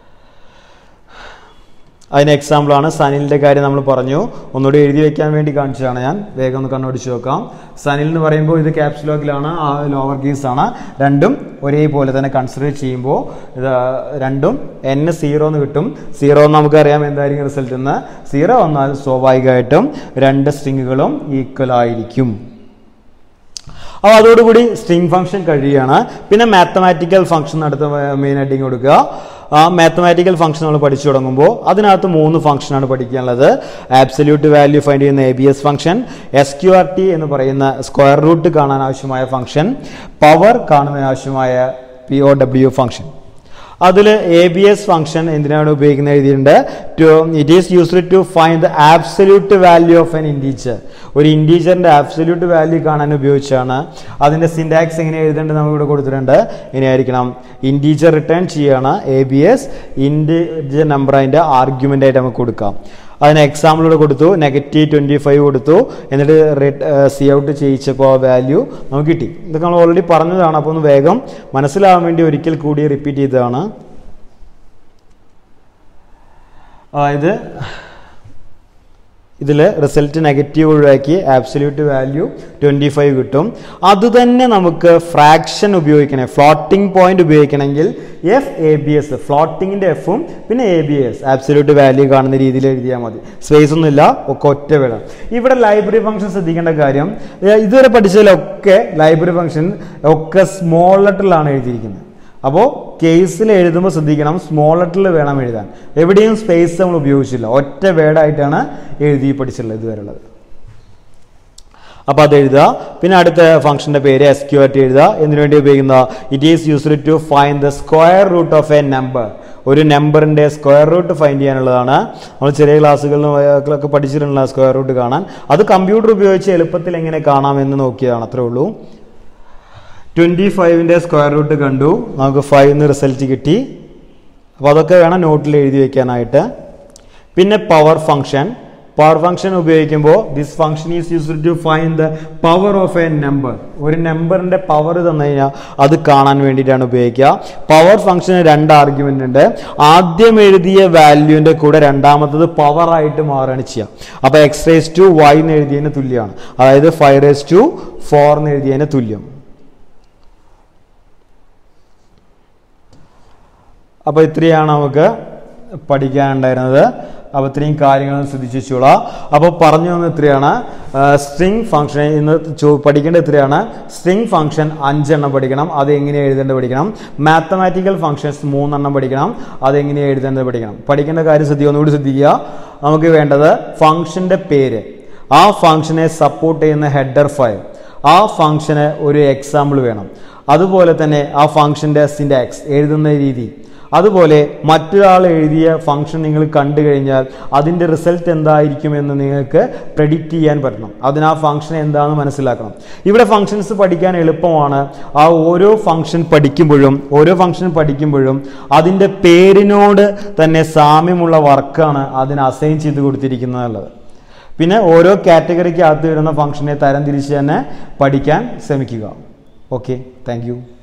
Speaker 1: അതിന് എക്സാമ്പിളാണ് സനിലിൻ്റെ കാര്യം നമ്മൾ പറഞ്ഞു ഒന്നുകൂടി എഴുതി വെക്കാൻ വേണ്ടി കാണിച്ചതാണ് ഞാൻ വേഗം ഒന്ന് കണ്ണോടിച്ച് നോക്കാം സനിൽ എന്ന് പറയുമ്പോൾ ഇത് ക്യാപ്സ് ലോക്കിലാണ് ആ ലോവർ കേസ് ആണ് രണ്ടും ഒരേപോലെ തന്നെ കൺസിഡർ ചെയ്യുമ്പോൾ ഇത് രണ്ടും എൻ സീറോ എന്ന് കിട്ടും സീറോ എന്ന് നമുക്കറിയാം എന്തായിരിക്കും റിസൾട്ട് എന്ന് സീറോ വന്നാൽ സ്വാഭാവികമായിട്ടും രണ്ട് സ്ട്രിങ്ങുകളും ഈക്വൽ ആയിരിക്കും അപ്പോൾ അതോടുകൂടി സ്ട്രിങ് ഫംഗ്ഷൻ കഴിയുകയാണ് പിന്നെ മാത്തമാറ്റിക്കൽ ഫംഗ്ഷൻ അടുത്ത മെയിൻ ഹെഡിങ് കൊടുക്കുക ആ മാത്തമാറ്റിക്കൽ ഫംഗ്ഷൻ നമ്മൾ പഠിച്ചു തുടങ്ങുമ്പോൾ അതിനകത്ത് മൂന്ന് ഫംഗ്ഷനാണ് പഠിക്കാനുള്ളത് ആബ്സല്യൂട്ട് വാല്യൂ ഫൈൻഡ് ചെയ്യുന്ന A B S function S Q R T എന്ന് പറയുന്ന സ്ക്വയർ റൂട്ട് കാണാൻ ആവശ്യമായ ഫംഗ്ഷൻ പവർ കാണുന്നതിന് ആവശ്യമായ പി ഒ ഡബ്ല്യു ഫംഗ്ഷൻ അതിൽ എ ബി എസ് ഫംഗ്ഷൻ എന്തിനാണ് ഉപയോഗിക്കുന്നത് എഴുതിയിട്ടുണ്ട് to it is used to find the absolute value of an integer ഒരു ഇൻറ്റീജറിന്റെ ആബ്സല്യൂട്ട് വാല്യൂ കാണാൻ ഉപയോഗിച്ചാണ് അതിന്റെ സിൻടാക്സ് എങ്ങനെ എഴുതേണ്ടത് നമുക്ക് ഇവിടെ കൊടുത്തിട്ടുണ്ട് ഇങ്ങനെയായിരിക്കണം ഇൻറ്റീജർ റിട്ടേൺ ചെയ്യുകയാണ് A B S integer number അതിന്റെ ആർഗ്യുമെന്റ് ആയിട്ട് നമുക്ക് കൊടുക്കാം അതിന് എക്സാമ്പിൾ ഇവിടെ കൊടുത്തു നെഗറ്റീവ് ട്വൻറ്റി ഫൈവ് കൊടുത്തു എന്നിട്ട് സി ഔട്ട് ചെയ്യിച്ചപ്പോൾ വാല്യൂ നമുക്ക് കിട്ടി ഇതൊക്കെ നമ്മൾ ഓൾറെഡി പറഞ്ഞതാണ് അപ്പോൾ ഒന്ന് വേഗം മനസ്സിലാവാൻ വേണ്ടി ഒരിക്കൽ കൂടി റിപ്പീറ്റ് ചെയ്തതാണ് അതായത് ഇതിൽ റിസൾട്ട് നെഗറ്റീവ് ഒഴിവാക്കി ആബ്സല്യൂട്ട് വാല്യൂ ട്വൻറ്റി ഫൈവ് കിട്ടും അത് തന്നെ നമുക്ക് ഫ്രാക്ഷൻ ഉപയോഗിക്കണേ ഫ്ലോട്ടിംഗ് പോയിന്റ് ഉപയോഗിക്കണമെങ്കിൽ എഫ് എ ബി എസ് ഫ്ലോട്ടിങ്ങിൻ്റെ എഫും പിന്നെ A B S absolute value കാണുന്ന രീതിയിൽ എഴുതിയാൽ മതി സ്പേസ് ഒന്നുമില്ല ഒക്കെ ഒറ്റ വേണം ഇവിടെ ലൈബ്രറി ഫംഗ്ഷൻ ശ്രദ്ധിക്കേണ്ട കാര്യം ഇതുവരെ പഠിച്ചതിലൊക്കെ ലൈബ്രറി ഫംഗ്ഷൻ ഒക്കെ സ്മോൾ ലെറ്ററിലാണ് എഴുതിയിരിക്കുന്നത് അപ്പോൾ കേസിൽ എഴുതുമ്പോൾ ശ്രദ്ധിക്കണം സ്മോൾ ലെറ്ററിൽ വേണം എഴുതാൻ എവിടെയും സ്പേസ് നമ്മൾ ഉപയോഗിച്ചില്ല ഒറ്റ വേർഡായിട്ടാണ് എഴുതി പഠിച്ചിട്ടുള്ളത് ഇതുവരെയുള്ളത് അപ്പോൾ അത് എഴുതുക പിന്നെ അടുത്ത ഫംഗ്ഷന്റെ പേര് എസ് ക്യു ആയിട്ട് എഴുതുക എന്തിനു വേണ്ടി ഉപയോഗിക്കുന്ന it is used to find the square root of a number ഒരു നമ്പറിന്റെ സ്ക്വയർ റൂട്ട് ഫൈൻഡ് ചെയ്യാനുള്ളതാണ് നമ്മൾ ചെറിയ ക്ലാസ്സുകളിലൊക്കെ പഠിച്ചിട്ടുള്ള സ്ക്വയർ റൂട്ട് കാണാൻ അത് കമ്പ്യൂട്ടർ ഉപയോഗിച്ച് എളുപ്പത്തിൽ എങ്ങനെ കാണാമെന്ന് നോക്കിയതാണ് അത്രേ ഉള്ളൂ ട്വൻറ്റി ഫൈവിൻ്റെ സ്ക്വയർ റൂട്ട് കണ്ടു നമുക്ക് ഫൈവിന്ന് റിസൾട്ട് കിട്ടി അപ്പോൾ അതൊക്കെ വേണം നോട്ടിൽ എഴുതി വെക്കാനായിട്ട് പിന്നെ പവർ ഫംഗ്ഷൻ പവർ ഫംഗ്ഷൻ ഉപയോഗിക്കുമ്പോൾ this function is used to find the power of a number ഒരു നമ്പറിന്റെ പവർ തന്നു കഴിഞ്ഞാൽ അത് കാണാൻ വേണ്ടിയിട്ടാണ് ഉപയോഗിക്കുക പവർ ഫംഗ്ഷന് രണ്ട് ആർഗ്യുമെന്റ് ഉണ്ട് ആദ്യം എഴുതിയ വാല്യൂവിന്റെ കൂടെ രണ്ടാമത്തത് പവർ ആയിട്ട് മാറുകയാണ് ചെയ്യുക അപ്പോൾ എക്സ് റേസ് ടു വൈ എന്ന് എഴുതിയതിന് തുല്യമാണ് അതായത് ഫൈവ് റേസ് ടു ഫോർ എന്ന് എഴുതിയതിന് തുല്യം അപ്പോൾ ഇത്രയാണ് നമുക്ക് പഠിക്കാനുണ്ടായിരുന്നത് അപ്പോൾ ഇത്രയും കാര്യങ്ങൾ ശ്രദ്ധിച്ചു വെച്ചോളാം അപ്പോൾ പറഞ്ഞു വന്നത് ഇത്രയാണ് സ്ട്രിങ് ഫംഗ്ഷൻ ഇന്ന് ചോ- പഠിക്കേണ്ടത് ഇത്രയാണ് സ്ട്രിങ് ഫംഗ്ഷൻ അഞ്ചെണ്ണം പഠിക്കണം അത് എങ്ങനെ എഴുതേണ്ടത് പഠിക്കണം മാത്തമാറ്റിക്കൽ ഫംഗ്ഷൻസ് മൂന്നെണ്ണം പഠിക്കണം അത് എങ്ങനെ എഴുതേണ്ടത് പഠിക്കണം പഠിക്കേണ്ട കാര്യം ശ്രദ്ധിക്കുക ഒന്നുകൂടി ശ്രദ്ധിക്കുക നമുക്ക് വേണ്ടത് ഫംഗ്ഷന്റെ പേര് ആ ഫംഗ്ഷനെ സപ്പോർട്ട് ചെയ്യുന്ന ഹെഡർ ഫയൽ ആ ഫംഗ്ഷന് ഒരു എക്സാമ്പിൾ വേണം അതുപോലെ തന്നെ ആ ഫംഗ്ഷന്റെ സിൻടാക്സ് എഴുതുന്ന രീതി അതുപോലെ മറ്റൊരാൾ എഴുതിയ ഫംഗ്ഷൻ നിങ്ങൾ കണ്ടു കഴിഞ്ഞാൽ അതിൻ്റെ റിസൾട്ട് എന്തായിരിക്കുമെന്ന് നിങ്ങൾക്ക് പ്രെഡിക്റ്റ് ചെയ്യാൻ പറ്റണം അതിന് ആ ഫംഗ്ഷൻ എന്താണെന്ന് മനസ്സിലാക്കണം ഇവിടെ ഫംഗ്ഷൻസ് പഠിക്കാൻ എളുപ്പമാണ് ആ ഓരോ ഫംഗ്ഷൻ പഠിക്കുമ്പോഴും ഓരോ ഫംഗ്ഷൻ പഠിക്കുമ്പോഴും അതിൻ്റെ പേരിനോട് തന്നെ സാമ്യമുള്ള വർക്കാണ് അതിന് അസൈൻ ചെയ്ത് കൊടുത്തിരിക്കുന്നത് എന്നുള്ളത് പിന്നെ ഓരോ കാറ്റഗറിക്ക് അകത്ത് വരുന്ന ഫംഗ്ഷനെ തരംതിരിച്ച് തന്നെ പഠിക്കാൻ ശ്രമിക്കുക ഓക്കെ താങ്ക്